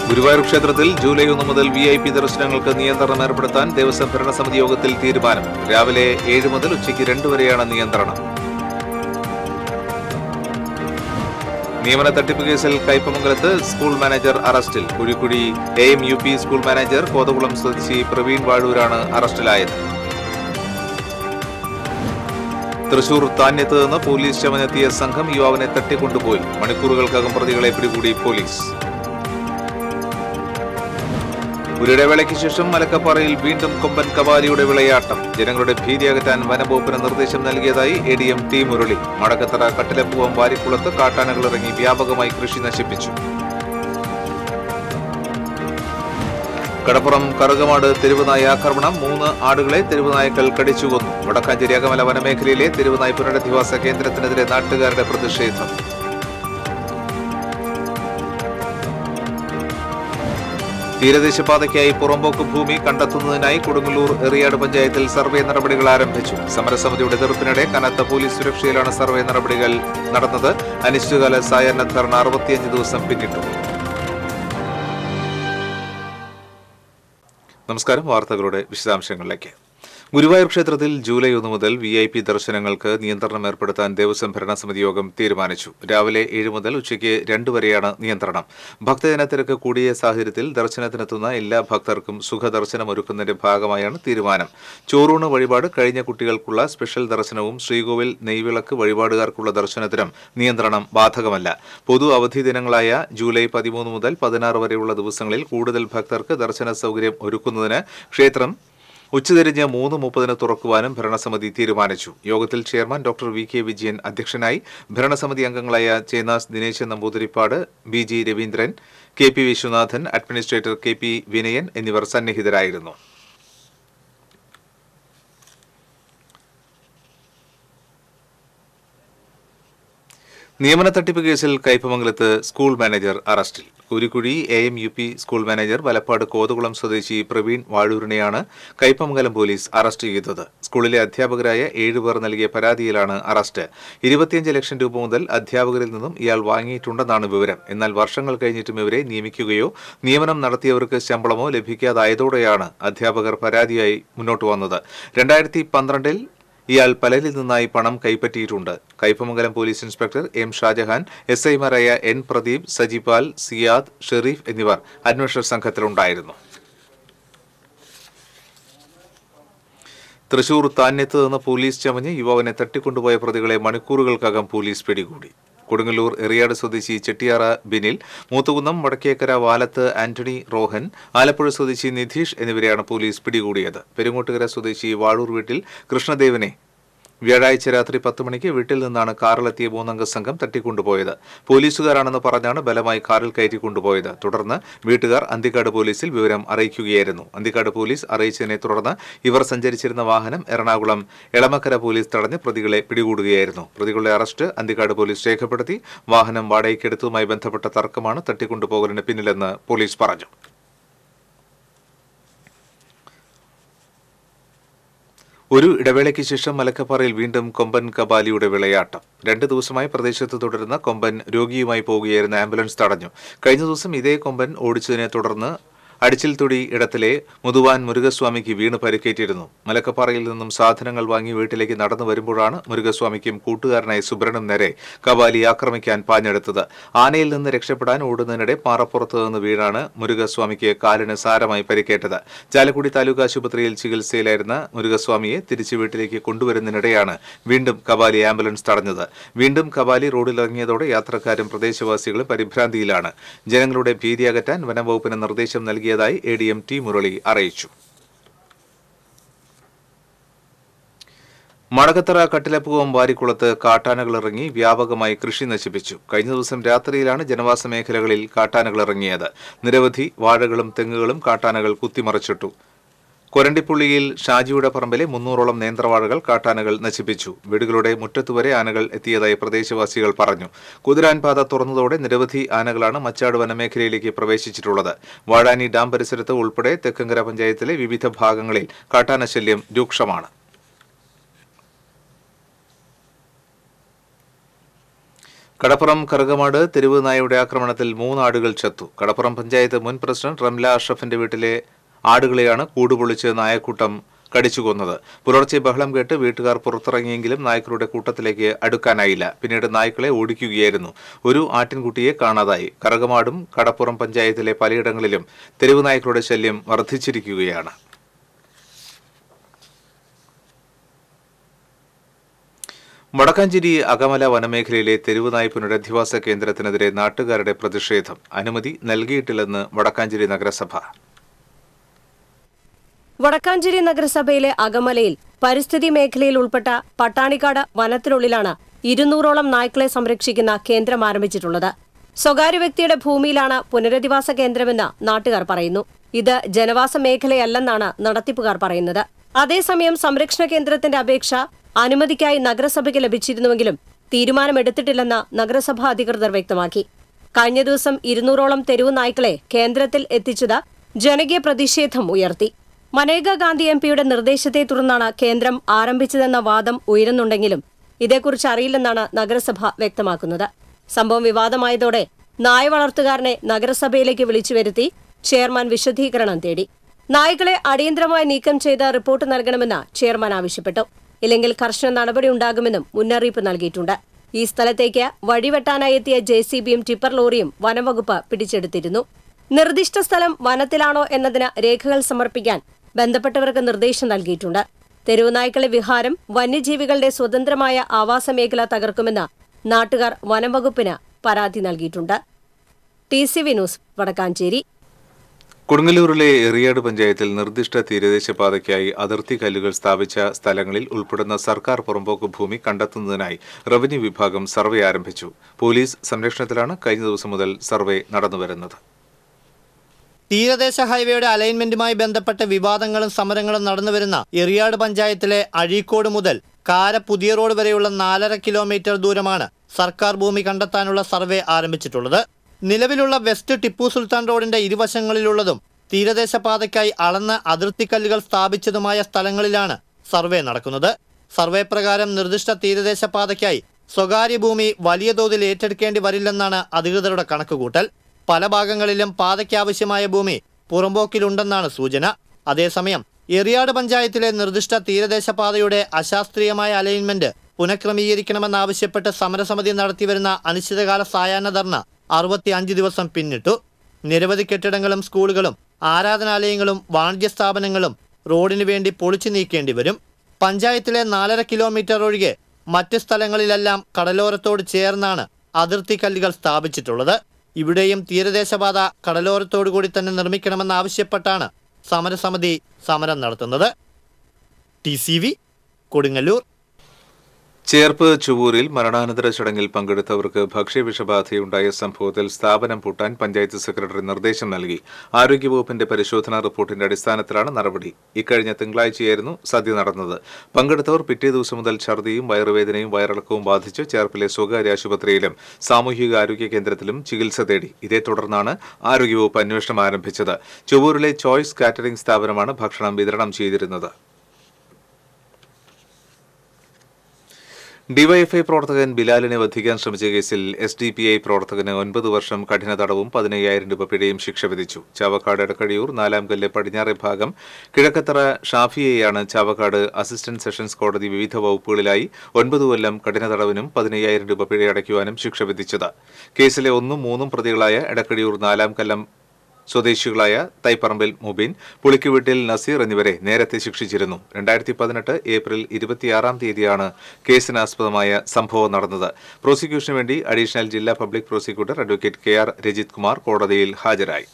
ഗുരുവായൂർ ക്ഷേത്രത്തിൽ ജൂലൈ ഒന്ന് മുതൽ വി ഐ പി ദർശനങ്ങൾക്ക് നിയന്ത്രണം ഏർപ്പെടുത്താൻ ദേവസ്വം ഭരണസമിതി യോഗത്തിൽ തീരുമാനം രാവിലെ ഏഴ് മുതൽ ഉച്ചയ്ക്ക് രണ്ട് വരെയാണ് നിയന്ത്രണം നിയമന തട്ടിപ്പ് കേസിൽ കയ്പമംഗലത്ത് സ്കൂൾ മാനേജർ അറസ്റ്റിൽ Kuzhikkuzhi A M U P school manager Kothakulam സ്വദേശി പ്രവീൺ വാഴൂരാണ് അറസ്റ്റിലായത് തൃശൂർ താന്യത്ത് നിന്ന് പോലീസ് ചമഞ്ഞെത്തിയ സംഘം യുവാവിനെ തട്ടിക്കൊണ്ടുപോയി മണിക്കൂറുകൾക്കകം പ്രതികളെ പിടികൂടി പോലീസ് ഒരിടവേളയ്ക്ക് ശേഷം മലക്കപ്പാറയിൽ വീണ്ടും കൊമ്പൻ കവാലിയുടെ വിളയാട്ടം ജനങ്ങളുടെ ഭീതി അകറ്റാൻ വനംവകുപ്പിന് നിർദ്ദേശം നൽകിയതായി A D M T Murali Madakkathara Kattilapoovam വാരിക്കുളത്ത് കാട്ടാനകൾ ഇറങ്ങി വ്യാപകമായി കൃഷി നശിപ്പിച്ചു കടപ്പുറം കറുകമാട് തെരുവുനായ ആക്രമണം മൂന്ന് ആടുകളെ തെരുവുനായ്ക്കൾ കടിച്ചു കൊന്നു വടക്കാഞ്ചേരി അകമല വനമേഖലയിലെ തെരുവുനായ് പുനരധിവാസ കേന്ദ്രത്തിനെതിരെ നാട്ടുകാരുടെ പ്രതിഷേധം തീരദേശപാതയ്ക്കായി പുറമ്പോക്ക് ഭൂമി കണ്ടെത്തുന്നതിനായി കൊടുങ്ങല്ലൂർ എറിയാട് പഞ്ചായത്തിൽ സർവേ നടപടികൾ ആരംഭിച്ചു സമരസമിതിയുടെ എതിർപ്പിനിടെ കനത്ത പോലീസ് സുരക്ഷയിലാണ് സർവേ നടപടികൾ നടന്നത് അനിശ്ചിതകാല സായാഹ്ന ധർണ അറുപത്തിയഞ്ച് ദിവസം പിന്നിട്ടു നമസ്കാരം വാർത്തകളുടെ വിശദാംശങ്ങളിലേക്ക് ഗുരുവായൂർ ക്ഷേത്രത്തിൽ ജൂലൈ ഒന്ന് മുതൽ വി ഐ പി ദർശനങ്ങൾക്ക് നിയന്ത്രണം ഏർപ്പെടുത്താൻ ദേവസ്വം ഭരണസമിതി യോഗം തീരുമാനിച്ചു രാവിലെ ഏഴ് മുതൽ ഉച്ചയ്ക്ക് രണ്ട് വരെയാണ് നിയന്ത്രണം ഭക്തജന തിരക്ക് കൂടിയ സാഹചര്യത്തിൽ ദർശനത്തിനെത്തുന്ന എല്ലാ ഭക്തർക്കും സുഖദർശനം ഒരുക്കുന്നതിന്റെ ഭാഗമായാണ് തീരുമാനം ചോറൂണ് വഴിപാട് കഴിഞ്ഞ കുട്ടികൾക്കുള്ള സ്പെഷ്യൽ ദർശനവും ശ്രീകോവിൽ നെയ്വിളക്ക് വഴിപാടുകാർക്കുള്ള ദർശനത്തിനും നിയന്ത്രണം ബാധകമല്ല പൊതു അവധി ദിനങ്ങളായ ജൂലൈ പതിമൂന്ന് മുതൽ പതിനാറ് വരെയുള്ള ദിവസങ്ങളിൽ കൂടുതൽ ഭക്തർക്ക് ദർശന സൗകര്യം ഒരുക്കുന്നതിന് ക്ഷേത്രം ഉച്ചതിരിഞ്ഞ് മൂന്ന് മുപ്പതിന് തുറക്കുവാനും ഭരണസമിതി തീരുമാനിച്ചു യോഗത്തിൽ chairman doctor V K Vijayan അധ്യക്ഷനായി ഭരണസമിതി അംഗങ്ങളായ Chenas Dinesh Namboothiripad B G Raveendran K P Viswanathan administrator K P Vinayan എന്നിവർ സന്നിഹിതരായിരുന്നു നിയമന തട്ടിപ്പ് കേസിൽ കയ്പമംഗലത്ത് സ്കൂൾ മാനേജർ അറസ്റ്റിൽ Kurikkuzhi A M U P school manager Valappad Kothakulam സ്വദേശി പ്രവീൺ വാഴൂരിനെയാണ് കയ്പമംഗലം പോലീസ് അറസ്റ്റ് ചെയ്തത് സ്കൂളിലെ അധ്യാപകരായ ഏഴുപേർ നൽകിയ പരാതിയിലാണ് അറസ്റ്റ് ഇരുപത്തിയഞ്ച് ലക്ഷം രൂപ മുതൽ അധ്യാപകരിൽ നിന്നും ഇയാൾ വാങ്ങിയിട്ടുണ്ടെന്നാണ് വിവരം എന്നാൽ വർഷങ്ങൾ കഴിഞ്ഞിട്ടും ഇവരെ നിയമിക്കുകയോ നിയമനം നടത്തിയവർക്ക് ശമ്പളമോ ലഭിക്കാതായതോടെയാണ് അധ്യാപകർ പരാതിയായി മുന്നോട്ട് വന്നത് രണ്ടായിരത്തി പന്ത്രണ്ടിൽ ഇയാൾ പലരിൽ നിന്നായി പണം കൈപ്പറ്റിയിട്ടുണ്ട് Kaipamangalam police inspector M Shajahan S ഐമാരായ എൻ പ്രദീപ് സജിപാൽ സിയാദ് ഷെറീഫ് എന്നിവർ അന്വേഷണ സംഘത്തിലുണ്ടായിരുന്നു തൃശൂർ താന്യത്ത് നിന്ന് പോലീസ് ചമഞ്ഞ് യുവാവിനെ തട്ടിക്കൊണ്ടുപോയ പ്രതികളെ മണിക്കൂറുകൾക്കകം പോലീസ് പിടികൂടി കൊടുങ്ങല്ലൂർ എറിയാട് സ്വദേശി ചെട്ടിയാറ ബിനിൽ മൂത്തുകുന്നം വടക്കേക്കര വാലത്ത് ആന്റണി റോഹൻ ആലപ്പുഴ സ്വദേശി നിധീഷ് എന്നിവരെയാണ് പോലീസ് പിടികൂടിയത് പെരുങ്ങോട്ടുകര സ്വദേശി വാഴൂർ വീട്ടിൽ കൃഷ്ണദേവനെ വ്യാഴാഴ്ച രാത്രി പത്ത് മണിക്ക് വീട്ടിൽ നിന്നാണ് കാറിലെത്തിയ മൂന്നംഗ സംഘം തട്ടിക്കൊണ്ടുപോയത് പോലീസുകാരാണെന്ന് പറഞ്ഞാണ് ബലമായി കാറിൽ കയറ്റി കൊണ്ടുപോയത് തുടർന്ന് വീട്ടുകാർ അന്തിക്കാട് പോലീസിൽ വിവരം അറിയിക്കുകയായിരുന്നു അന്തിക്കാട് പോലീസ് അറിയിച്ചതിനെ തുടർന്ന് ഇവർ സഞ്ചരിച്ചിരുന്ന വാഹനം എറണാകുളം എളമക്കര പോലീസ് തടഞ്ഞ് പ്രതികളെ പിടികൂടുകയായിരുന്നു പ്രതികളുടെ അറസ്റ്റ് അന്തിക്കാട് പോലീസ് രേഖപ്പെടുത്തി വാഹനം വാടകയ്ക്കെടുത്തതുമായി ബന്ധപ്പെട്ട തർക്കമാണ് തട്ടിക്കൊണ്ടുപോകലിന് പിന്നിലെന്ന് പോലീസ് പറഞ്ഞു ഒരു ഇടവേളയ്ക്ക് ശേഷം മലക്കപ്പാറയിൽ വീണ്ടും കൊമ്പൻ കബാലിയുടെ വിളയാട്ടം രണ്ട് ദിവസമായി പ്രദേശത്ത് തുടരുന്ന കൊമ്പൻ രോഗിയുമായി പോകുകയായിരുന്ന ആംബുലൻസ് തടഞ്ഞു കഴിഞ്ഞ ദിവസം ഇതേ കൊമ്പൻ ഓടിച്ചതിനെ തുടർന്ന് അടിച്ചിൽത്തൊടി ഇടത്തിലെ മുതുവാൻ മുരുകസ്വാമിക്ക് വീണ് പരിക്കേറ്റിരുന്നു മലക്കപ്പാറയിൽ നിന്നും സാധനങ്ങൾ വാങ്ങി വീട്ടിലേക്ക് നടന്നു വരുമ്പോഴാണ് മുരുകസ്വാമിക്കും കൂട്ടുകാരനായ സുബ്രനും നേരെ കബാലി ആക്രമിക്കാൻ പാഞ്ഞെടുത്തത് ആനയിൽ നിന്ന് രക്ഷപ്പെടാൻ ഓടുന്നതിനിടെ പാറപ്പുറത്ത് നിന്ന് വീണാണ് മുരുകസ്വാമിക്ക് കാലിന് സാരമായി പരിക്കേറ്റത് ചാലക്കുടി താലൂക്ക് ആശുപത്രിയിൽ ചികിത്സയിലായിരുന്ന മുരുകസ്വാമിയെ തിരിച്ചു വീട്ടിലേക്ക് കൊണ്ടുവരുന്നതിനിടെയാണ് വീണ്ടും കബാലി ആംബുലൻസ് തടഞ്ഞത് വീണ്ടും കബാലി റോഡിലിറങ്ങിയതോടെ യാത്രക്കാരും പ്രദേശവാസികളും പരിഭ്രാന്തിയിലാണ് ജനങ്ങളുടെ ഭീതി അകറ്റാൻ വനംവകുപ്പിന് നിർദ്ദേശം നൽകിയതായി A D M T Murali അറിയിച്ചു മടകത്തറ കട്ടിലപ്പുവം വാരിക്കുളത്ത് കാട്ടാനകൾ ഇറങ്ങി വ്യാപകമായി കൃഷി നശിപ്പിച്ചു കഴിഞ്ഞ ദിവസം രാത്രിയിലാണ് ജനവാസ മേഖലകളിൽ കാട്ടാനകൾ ഇറങ്ങിയത് നിരവധി വാഴകളും തെങ്ങുകളും കാട്ടാനകൾ കുത്തിമറിച്ചിട്ടു കൊരണ്ടിപ്പുള്ളിയിൽ ഷാജിയുടെ പറമ്പിലെ മുന്നൂറോളം നേന്ത്രവാഴകൾ കാട്ടാനകൾ നശിപ്പിച്ചു വീടുകളുടെ മുറ്റത്തുവരെ ആനകൾ എത്തിയതായി പ്രദേശവാസികൾ പറഞ്ഞു കുതിരാൻ പാത തുറന്നതോടെ നിരവധി ആനകളാണ് മച്ചാട് വനമേഖലയിലേക്ക് പ്രവേശിച്ചിട്ടുള്ളത് വാഴാനി ഡാം പരിസരത്ത് ഉൾപ്പെടെ തെക്കങ്കര പഞ്ചായത്തിലെ വിവിധ ഭാഗങ്ങളിൽ കാട്ടാനശല്യം രൂക്ഷമാണ് കടപ്പുറം കറുകമാട് തെരുവ് നായയുടെ ആക്രമണത്തിൽ മൂന്ന് ആടുകൾ ചത്തു കടപ്പുറം പഞ്ചായത്ത് മുൻ പ്രസിഡന്റ് റംല അഷ്റഫിന്റെ വീട്ടിലെ ആടുകളെയാണ് കൂടുപൊളിച്ച് നായക്കൂട്ടം കടിച്ചു കൊന്നത് പുലർച്ചെ ബഹളം കേട്ട് വീട്ടുകാർ പുറത്തിറങ്ങിയെങ്കിലും നായ്ക്കളുടെ കൂട്ടത്തിലേക്ക് അടുക്കാനായില്ല പിന്നീട് നായ്ക്കളെ ഓടിക്കുകയായിരുന്നു ഒരു ആട്ടിൻകുട്ടിയെ കാണാതായി കറകമാടും കടപ്പുറം പഞ്ചായത്തിലെ പലയിടങ്ങളിലും തെരുവ് നായ്ക്കളുടെ ശല്യം വർദ്ധിച്ചിരിക്കുകയാണ് വടക്കാഞ്ചേരി അകമല വനമേഖലയിലെ തെരുവുനായ് പുനരധിവാസ കേന്ദ്രത്തിനെതിരെ നാട്ടുകാരുടെ പ്രതിഷേധം അനുമതി നൽകിയിട്ടില്ലെന്ന് വടക്കാഞ്ചേരി നഗരസഭ വടക്കാഞ്ചേരി നഗരസഭയിലെ അകമലയിൽ പരിസ്ഥിതി മേഖലയിൽ ഉൾപ്പെട്ട പട്ടാണിക്കാട് വനത്തിനുള്ളിലാണ് ഇരുന്നൂറോളം നായ്ക്കളെ സംരക്ഷിക്കുന്ന കേന്ദ്രം ആരംഭിച്ചിട്ടുള്ളത് സ്വകാര്യ വ്യക്തിയുടെ ഭൂമിയിലാണ് പുനരധിവാസ കേന്ദ്രമെന്ന് നാട്ടുകാർ പറയുന്നു ഇത് ജനവാസ മേഖലയല്ലെന്നാണ് നടത്തിപ്പുകാർ പറയുന്നത് അതേസമയം സംരക്ഷണ കേന്ദ്രത്തിന്റെ അപേക്ഷ അനുമതിക്കായി നഗരസഭയ്ക്ക് ലഭിച്ചിരുന്നുവെങ്കിലും തീരുമാനമെടുത്തിട്ടില്ലെന്ന് നഗരസഭാ അധികൃതർ വ്യക്തമാക്കി കഴിഞ്ഞ ദിവസം ഇരുന്നൂറോളം തെരുവു നായ്ക്കളെ കേന്ദ്രത്തിൽ എത്തിച്ചത് ജനകീയ പ്രതിഷേധം ഉയർത്തി മനേക ഗാന്ധി എം പിയുടെ നിർദ്ദേശത്തെ തുടർന്നാണ് കേന്ദ്രം ആരംഭിച്ചതെന്ന വാദം ഉയരുന്നുണ്ടെങ്കിലും ഇതേക്കുറിച്ച് അറിയില്ലെന്നാണ് നഗരസഭ വ്യക്തമാക്കുന്നത് സംഭവം വിവാദമായതോടെ നായ വളർത്തുകാരനെ നഗരസഭയിലേക്ക് വിളിച്ചു വരുത്തി ചെയർമാൻ വിശദീകരണം തേടി നായ്ക്കളെ അടിയന്തരമായി നീക്കം ചെയ്ത് റിപ്പോർട്ട് നൽകണമെന്ന് ചെയർമാൻ ആവശ്യപ്പെട്ടു ഇല്ലെങ്കിൽ കർശന നടപടി ഉണ്ടാകുമെന്നും മുന്നറിയിപ്പ് നൽകിയിട്ടുണ്ട് ഈ സ്ഥലത്തേക്ക് വഴിവെട്ടാനായി എത്തിയ ജെ സി ബിയും ടിപ്പർ ലോറിയും വനംവകുപ്പ് പിടിച്ചെടുത്തിരുന്നു നിർദ്ദിഷ്ട സ്ഥലം വനത്തിലാണോ എന്നതിന് രേഖകൾ സമർപ്പിക്കാൻ ബന്ധപ്പെട്ടവർക്ക് നിർദ്ദേശം നൽകിയിട്ടുണ്ട് തെരുവുനായ്ക്കളെ വിഹാരം വന്യജീവികളുടെ സ്വതന്ത്രമായ ആവാസ മേഖല തകർക്കുമെന്ന് നാട്ടുകാർ വനംവകുപ്പിന് പരാതി നൽകിയിട്ടുണ്ട് T C V news Vadakkanchery കൊടുങ്ങല്ലൂരിലെ എറിയാട് പഞ്ചായത്തിൽ നിർദ്ദിഷ്ട തീരദേശ പാതയ്ക്കായി അതിർത്തി കല്ലുകൾ സ്ഥാപിച്ച സ്ഥലങ്ങളിൽ ഉൾപ്പെടുന്ന സർക്കാർ പുറമ്പോക്ക് ഭൂമി കണ്ടെത്തുന്നതിനായി റവന്യൂ വിഭാഗം സർവേ ആരംഭിച്ചു പോലീസ് സംരക്ഷണത്തിലാണ് കഴിഞ്ഞ ദിവസം മുതൽ സർവേ നടന്നുവരുന്നത് തീരദേശ ഹൈവേയുടെ അലൈൻമെന്റുമായി ബന്ധപ്പെട്ട വിവാദങ്ങളും സമരങ്ങളും നടന്നുവരുന്ന എറിയാട് പഞ്ചായത്തിലെ അഴീക്കോട് മുതൽ കാര പുതിയ റോഡ് വരെയുള്ള നാലര കിലോമീറ്റർ ദൂരമാണ് സർക്കാർ ഭൂമി കണ്ടെത്താനുള്ള സർവേ ആരംഭിച്ചിട്ടുള്ളത് നിലവിലുള്ള വെസ്റ്റ് ടിപ്പു സുൽത്താൻ റോഡിന്റെ ഇരുവശങ്ങളിലുള്ളതും തീരദേശ പാതയ്ക്കായി അളന്ന് അതിർത്തിക്കല്ലുകൾ സ്ഥാപിച്ചതുമായ സ്ഥലങ്ങളിലാണ് സർവേ നടക്കുന്നത് സർവേ പ്രകാരം നിർദ്ദിഷ്ട തീരദേശ പാതയ്ക്കായി സ്വകാര്യ ഭൂമി വലിയ തോതിൽ ഏറ്റെടുക്കേണ്ടി വരില്ലെന്നാണ് അധികൃതരുടെ കണക്കുകൂട്ടൽ പല ഭാഗങ്ങളിലും പാതയ്ക്കാവശ്യമായ ഭൂമി പുറമ്പോക്കിലുണ്ടെന്നാണ് സൂചന അതേസമയം എറിയാട് പഞ്ചായത്തിലെ നിർദ്ദിഷ്ട തീരദേശ പാതയുടെ അശാസ്ത്രീയമായ അലൈൻമെന്റ് പുനഃക്രമീകരിക്കണമെന്നാവശ്യപ്പെട്ട് സമരസമിതി നടത്തിവരുന്ന അനിശ്ചിതകാല സായാഹ്ന ധർണ അറുപത്തി അഞ്ച് ദിവസം പിന്നിട്ടു നിരവധി കെട്ടിടങ്ങളും സ്കൂളുകളും ആരാധനാലയങ്ങളും വാണിജ്യ സ്ഥാപനങ്ങളും റോഡിനു വേണ്ടി പൊളിച്ചു നീക്കേണ്ടി വരും പഞ്ചായത്തിലെ നാലര കിലോമീറ്റർ ഒഴികെ മറ്റ് സ്ഥലങ്ങളിലെല്ലാം കടലോരത്തോട് ചേർന്നാണ് അതിർത്തി കല്ലുകൾ സ്ഥാപിച്ചിട്ടുള്ളത് ഇവിടെയും തീരദേശപാത കടലോരത്തോടു കൂടി തന്നെ നിർമ്മിക്കണമെന്നാവശ്യപ്പെട്ടാണ് സമരസമിതി സമരം നടത്തുന്നത് T C V Kodungallur Cherpu ചുവൂരിൽ മരണാനന്തര ചടങ്ങിൽ പങ്കെടുത്തവർക്ക് ഭക്ഷ്യവിഷബാധയുണ്ടായ സംഭവത്തിൽ സ്ഥാപനം പൂട്ടാൻ പഞ്ചായത്ത് സെക്രട്ടറി നിർദ്ദേശം നൽകി ആരോഗ്യവകുപ്പിന്റെ പരിശോധനാ റിപ്പോർട്ടിന്റെ അടിസ്ഥാനത്തിലാണ് നടപടി ഇക്കഴിഞ്ഞ തിങ്കളാഴ്ചയായിരുന്നു സദ്യ നടന്നത് പങ്കെടുത്തവർ പിറ്റേ ദിവസം മുതൽ ഛർദിയും വയറുവേദനയും വയറിളക്കവും ബാധിച്ച് ചേർപ്പിലെ സ്വകാര്യ ആശുപത്രിയിലും സാമൂഹിക ആരോഗ്യ കേന്ദ്രത്തിലും ചികിത്സ തേടി ഇതേ തുടർന്നാണ് ആരോഗ്യവകുപ്പ് അന്വേഷണം ആരംഭിച്ചത് ചുവൂരിലെ ചോയ്സ് കാറ്ററിംഗ് സ്ഥാപനമാണ് ഭക്ഷണം വിതരണം ചെയ്തിരുന്നത് ഡിവൈഎഫ്ഐ പ്രവർത്തകൻ ബിലാലിനെ വധിക്കാൻ ശ്രമിച്ച കേസിൽ എസ് ഡി പി ഐ പ്രവർത്തകന് ഒൻപത് വർഷം കഠിന തടവും പതിനയ്യായിരം രൂപ പിഴയും ശിക്ഷ വിധിച്ചു ചാവക്കാട് എടക്കഴിയൂർ നാലാംകല്ല് പടിഞ്ഞാറെ ഭാഗം കിഴക്കത്തറ ഷാഫിയെയാണ് ചാവക്കാട് അസിസ്റ്റന്റ് സെഷൻസ് കോടതി വിവിധ വകുപ്പുകളിലായി ഒൻപത് കൊല്ലം കഠിന തടവിനും പതിനയ്യായിരം രൂപ പിഴയടയ്ക്കുവാനും ശിക്ഷ വിധിച്ചത് കേസിലെ ഒന്നും മൂന്നും പ്രതികളായ എടക്കഴിയൂർ നാലാം കല്ലം സ്വദേശികളായ തൈപ്പറമ്പിൽ മുബീൻ പുളിക്കുവീട്ടിൽ നസീർ എന്നിവരെ നേരത്തെ ശിക്ഷിച്ചിരുന്നു രണ്ടായിരത്തി പതിനെട്ട് ഏപ്രിൽ ഇരുപത്തിയാറാം തീയതിയാണ് കേസിനാസ്പദമായ സംഭവം നടന്നത് പ്രോസിക്യൂഷന് വേണ്ടി അഡീഷണൽ ജില്ലാ public prosecutor advocate K R Rajith Kumar കോടതിയിൽ ഹാജരായി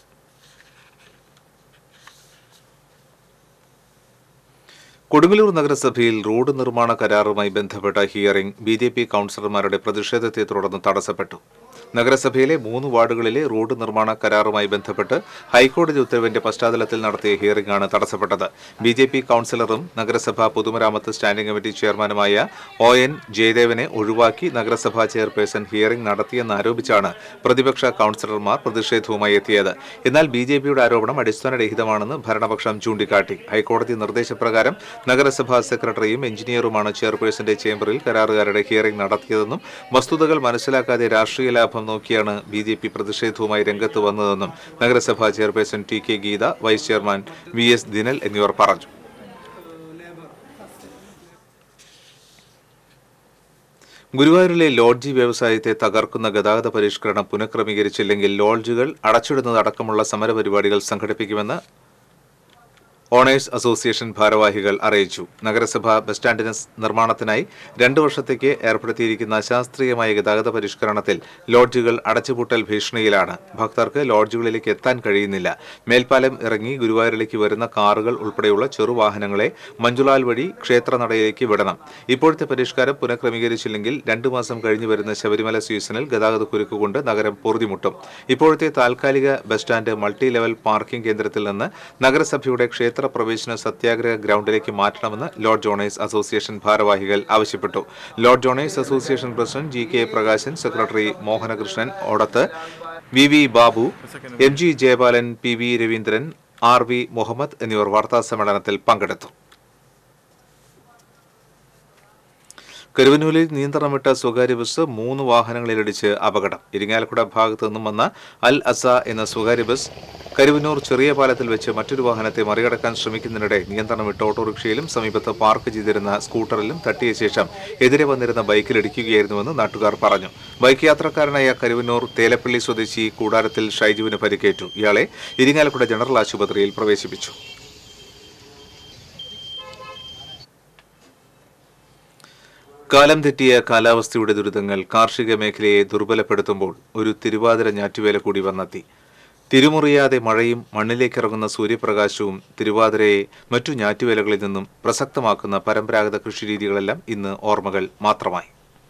കൊടുങ്ങല്ലൂർ നഗരസഭയിൽ റോഡ് നിർമ്മാണ കരാറുമായി ബന്ധപ്പെട്ട ഹിയറിംഗ് ബി ജെ പി കൌൺസിലർമാരുടെ പ്രതിഷേധത്തെ തുടർന്ന് തടസ്സപ്പെട്ടു നഗരസഭയിലെ മൂന്ന് വാർഡുകളിലെ റോഡ് നിർമ്മാണ കരാറുമായി ബന്ധപ്പെട്ട് ഹൈക്കോടതി ഉത്തരവിന്റെ പശ്ചാത്തലത്തിൽ നടത്തിയ ഹിയറിംഗാണ് തടസ്സപ്പെട്ടത് ബി ജെ പി കൌൺസിലറും നഗരസഭാ പൊതുമരാമത്ത് സ്റ്റാൻഡിംഗ് കമ്മിറ്റി ചെയർമാനുമായ ഒ എൻ ജയദേവനെ ഒഴിവാക്കി നഗരസഭാ ചെയർപേഴ്സൺ ഹിയറിംഗ് നടത്തിയെന്ന് ആരോപിച്ചാണ് പ്രതിപക്ഷ കൌൺസിലർമാർ പ്രതിഷേധവുമായി എത്തിയത് എന്നാൽ ബി ജെ പിയുടെ ആരോപണം അടിസ്ഥാനരഹിതമാണെന്ന് ഭരണപക്ഷം ചൂണ്ടിക്കാട്ടി ഹൈക്കോടതി നിർദ്ദേശപ്രകാരം നഗരസഭാ സെക്രട്ടറിയും എഞ്ചിനീയറുമാണ് ചെയർപേഴ്സന്റെ ചേംബറിൽ കരാറുകാരുടെ ഹിയറിംഗ് നടത്തിയതെന്നും വസ്തുതകൾ മനസ്സിലാക്കാതെ രാഷ്ട്രീയ ലാഭം നോക്കിയാണ് ബി ജെ പി പ്രതിഷേധവുമായി രംഗത്ത് വന്നതെന്നും നഗരസഭാ chairperson T K Geetha vice chairman V S Dinal എന്നിവർ പറഞ്ഞു ഗുരുവായൂരിലെ ലോഡ്ജി വ്യവസായത്തെ തകർക്കുന്ന ഗതാഗത പരിഷ്കരണം പുനഃക്രമീകരിച്ചില്ലെങ്കിൽ ലോഡ്ജുകൾ അടച്ചിടുന്നതടക്കമുള്ള സമരപരിപാടികൾ സംഘടിപ്പിക്കുമെന്ന് ഓണേഴ്സ് അസോസിയേഷൻ ഭാരവാഹികൾ അറിയിച്ചു നഗരസഭ ബസ് സ്റ്റാൻഡിന് സ് നിർമ്മാണത്തിനായി രണ്ടു വർഷത്തേക്ക് ഏർപ്പെടുത്തിയിരിക്കുന്ന അശാസ്ത്രീയമായ ഗതാഗത പരിഷ്കരണത്തിൽ ലോഡ്ജുകൾ അടച്ചുപൂട്ടൽ ഭീഷണിയിലാണ് ഭക്തർക്ക് ലോഡ്ജുകളിലേക്ക് എത്താൻ കഴിയുന്നില്ല മേൽപ്പാലം ഇറങ്ങി ഗുരുവായൂരിലേക്ക് വരുന്ന കാറുകൾ ഉൾപ്പെടെയുള്ള ചെറുവാഹനങ്ങളെ മഞ്ജുളാൽ വഴി ക്ഷേത്രനടയിലേക്ക് വിടണം ഇപ്പോഴത്തെ പരിഷ്കാരം പുനഃക്രമീകരിച്ചില്ലെങ്കിൽ രണ്ടു മാസം കഴിഞ്ഞു വരുന്ന ശബരിമല സീസണിൽ ഗതാഗത കുരുക്ക് കൊണ്ട് നഗരം പൊറുതിമുട്ടും ഇപ്പോഴത്തെ താൽക്കാലിക bus stand multi level parking കേന്ദ്രത്തിൽ നിന്ന് നഗരസഭയുടെ ക്ഷേത്ര പ്രവേശന സത്യാഗ്രഹ ഗ്രൗണ്ടിലേക്ക് മാറ്റണമെന്ന് ലോർഡ് ജോണേഴ്സ് അസോസിയേഷൻ ഭാരവാഹികൾ ആവശ്യപ്പെട്ടു lodge owners association president G K Prakashan secretary Mohanakrishnan Odath V V Babu M G Jayapalan P V Raveendran R V Muhammad എന്നിവർ വാർത്താസമ്മേളനത്തിൽ പങ്കെടുത്തു കരുവന്നൂരിൽ നിയന്ത്രണം വിട്ട സ്വകാര്യ ബസ് മൂന്ന് വാഹനങ്ങളിലിടിച്ച് അപകടം ഇരിങ്ങാലക്കുട ഭാഗത്തു നിന്നും വന്ന അൽ അസ എന്ന സ്വകാര്യ ബസ് കരുവന്നൂർ ചെറിയ പാലത്തിൽ വെച്ച് മറ്റൊരു വാഹനത്തെ മറികടക്കാൻ ശ്രമിക്കുന്നതിനിടെ നിയന്ത്രണം വിട്ട ഓട്ടോറിക്ഷയിലും സമീപത്ത് പാർക്ക് ചെയ്തിരുന്ന സ്കൂട്ടറിലും തട്ടിയ ശേഷം എതിരെ വന്നിരുന്ന ബൈക്കിലിടിക്കുകയായിരുന്നുവെന്ന് നാട്ടുകാർ പറഞ്ഞു ബൈക്ക് യാത്രക്കാരനായ കരുവന്നൂർ തേലപ്പള്ളി സ്വദേശി കൂടാരത്തിൽ ഷൈജുവിന് പരിക്കേറ്റു ഇയാളെ ഇരിങ്ങാലക്കുട ജനറൽ ആശുപത്രിയിൽ പ്രവേശിപ്പിച്ചു കാലം തെറ്റിയ കാലാവസ്ഥയുടെ ദുരിതങ്ങൾ കാർഷിക മേഖലയെ ദുർബലപ്പെടുത്തുമ്പോൾ ഒരു തിരുവാതിര ഞാറ്റുവേല കൂടി വന്നെത്തി തിരുമുറിയാതെ മഴയും മണ്ണിലേക്കിറങ്ങുന്ന സൂര്യപ്രകാശവും തിരുവാതിരയെ മറ്റു ഞാറ്റുവേലകളിൽ നിന്നും പ്രസക്തമാക്കുന്ന പരമ്പരാഗത കൃഷിരീതികളെല്ലാം ഇന്ന് ഓർമ്മകൾ മാത്രമായി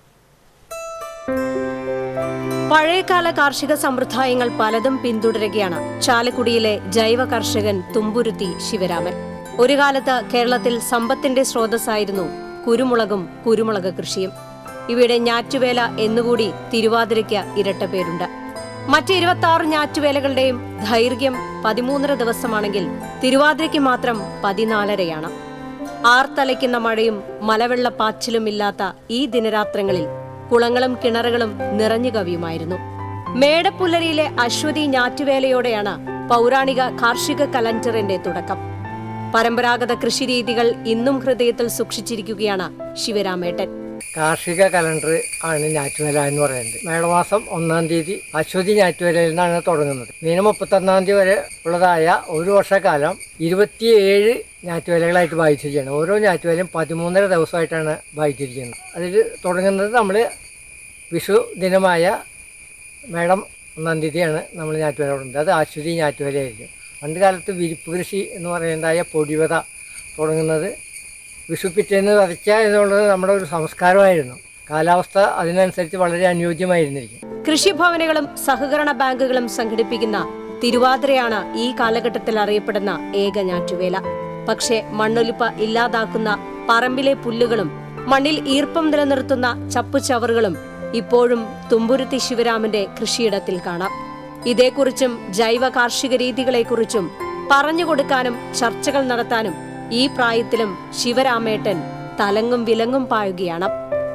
പഴയകാല കാർഷിക സമ്പ്രദായങ്ങൾ പലതും പിന്തുടരുകയാണ് ചാലക്കുടിയിലെ ജൈവ കർഷകൻ തുമ്പുരുത്തി ശിവരാമൻ ഒരു കാലത്ത് കേരളത്തിൽ സമ്പത്തിന്റെ സ്രോതസ്സായിരുന്നു കുരുമുളകും കുരുമുളക് കൃഷിയും ഇവയുടെ ഞാറ്റുവേല എന്നുകൂടി തിരുവാതിരയ്ക്ക് ഇരട്ട പേരുണ്ട് മറ്റ് ഇരുപത്തി ആറ് ഞാറ്റുവേലകളുടെയും ദൈർഘ്യം പതിമൂന്നര ദിവസമാണെങ്കിൽ തിരുവാതിരയ്ക്ക് മാത്രം പതിനാലരയാണ് ആർത്തലയ്ക്കുന്ന മഴയും മലവെള്ളപ്പാച്ചിലും ഇല്ലാത്ത ഈ ദിനരാത്രങ്ങളിൽ കുളങ്ങളും കിണറുകളും നിറഞ്ഞു കവിയുമായിരുന്നു മേടപ്പുല്ലരിയിലെ അശ്വതി ഞാറ്റുവേലയോടെയാണ് പൗരാണിക കാർഷിക കലണ്ടറിന്റെ തുടക്കം പരമ്പരാഗത കൃഷിരീതികൾ ഇന്നും ഹൃദയത്തിൽ സൂക്ഷിച്ചിരിക്കുകയാണ് ശിവരാമേട്ടൻ കാർഷിക കലണ്ടർ ആണ് ഞാറ്റുവേല എന്ന് പറയുന്നത് മേടമാസം ഒന്നാം തീയതി അശ്വതി ഞാറ്റുവേലയിൽ നിന്നാണ് തുടങ്ങുന്നത് മീനം മുപ്പത്തൊന്നാം തീയതി വരെ ഉള്ളതായ ഒരു വർഷക്കാലം ഇരുപത്തിയേഴ് ഞാറ്റുവേലകളായിട്ട് ഭാഗിച്ചിരിക്കുകയാണ് ഓരോ ഞാറ്റുവേലയും പതിമൂന്നര ദിവസമായിട്ടാണ് ഭാഗിച്ചിരിക്കുന്നത് അതിൽ തുടങ്ങുന്നത് നമ്മൾ വിഷു ദിനമായ മേടം ഒന്നാം തീയതിയാണ് നമ്മൾ ഞാറ്റുവേല തുടങ്ങുന്നത് അത് അശ്വതി ഞാറ്റുവേലയായിരിക്കും പണ്ട് കാലത്ത് വിരിപ്പ് കൃഷി എന്ന് പറയുന്നതായ പൊടിവത തുടങ്ങുന്നത് വിഷു പിറ്റേന്ന് വിതയ്ക്കുക എന്നുള്ളത് നമ്മുടെ ഒരു സംസ്കാരമായിരുന്നു കാലാവസ്ഥ അതിനനുസരിച്ച് വളരെ അനുയോജ്യമായിരുന്നിരിക്കും കൃഷിഭവനുകളും സഹകരണ ബാങ്കുകളും സംഘടിപ്പിക്കുന്ന തിരുവാതിരയാണ് ഈ കാലഘട്ടത്തിൽ അറിയപ്പെടുന്ന ഏക ഞാറ്റുവേല പക്ഷേ മണ്ണൊലിപ്പ് ഇല്ലാതാക്കുന്ന പറമ്പിലെ പുല്ലുകളും മണ്ണിൽ ഈർപ്പം നിലനിർത്തുന്ന ചപ്പുചവറുകളും ഇപ്പോഴും തുമ്പുരുത്തി ശിവരാമന്റെ കൃഷിയിടത്തിൽ കാണാം ഇതേക്കുറിച്ചും ജൈവ കാർഷിക രീതികളെക്കുറിച്ചും പറഞ്ഞുകൊടുക്കാനും ചർച്ചകൾ നടത്താനും ഈ പ്രായത്തിലും ശിവരാമേട്ടൻ തലങ്ങും വിലങ്ങും പായുകയാണ്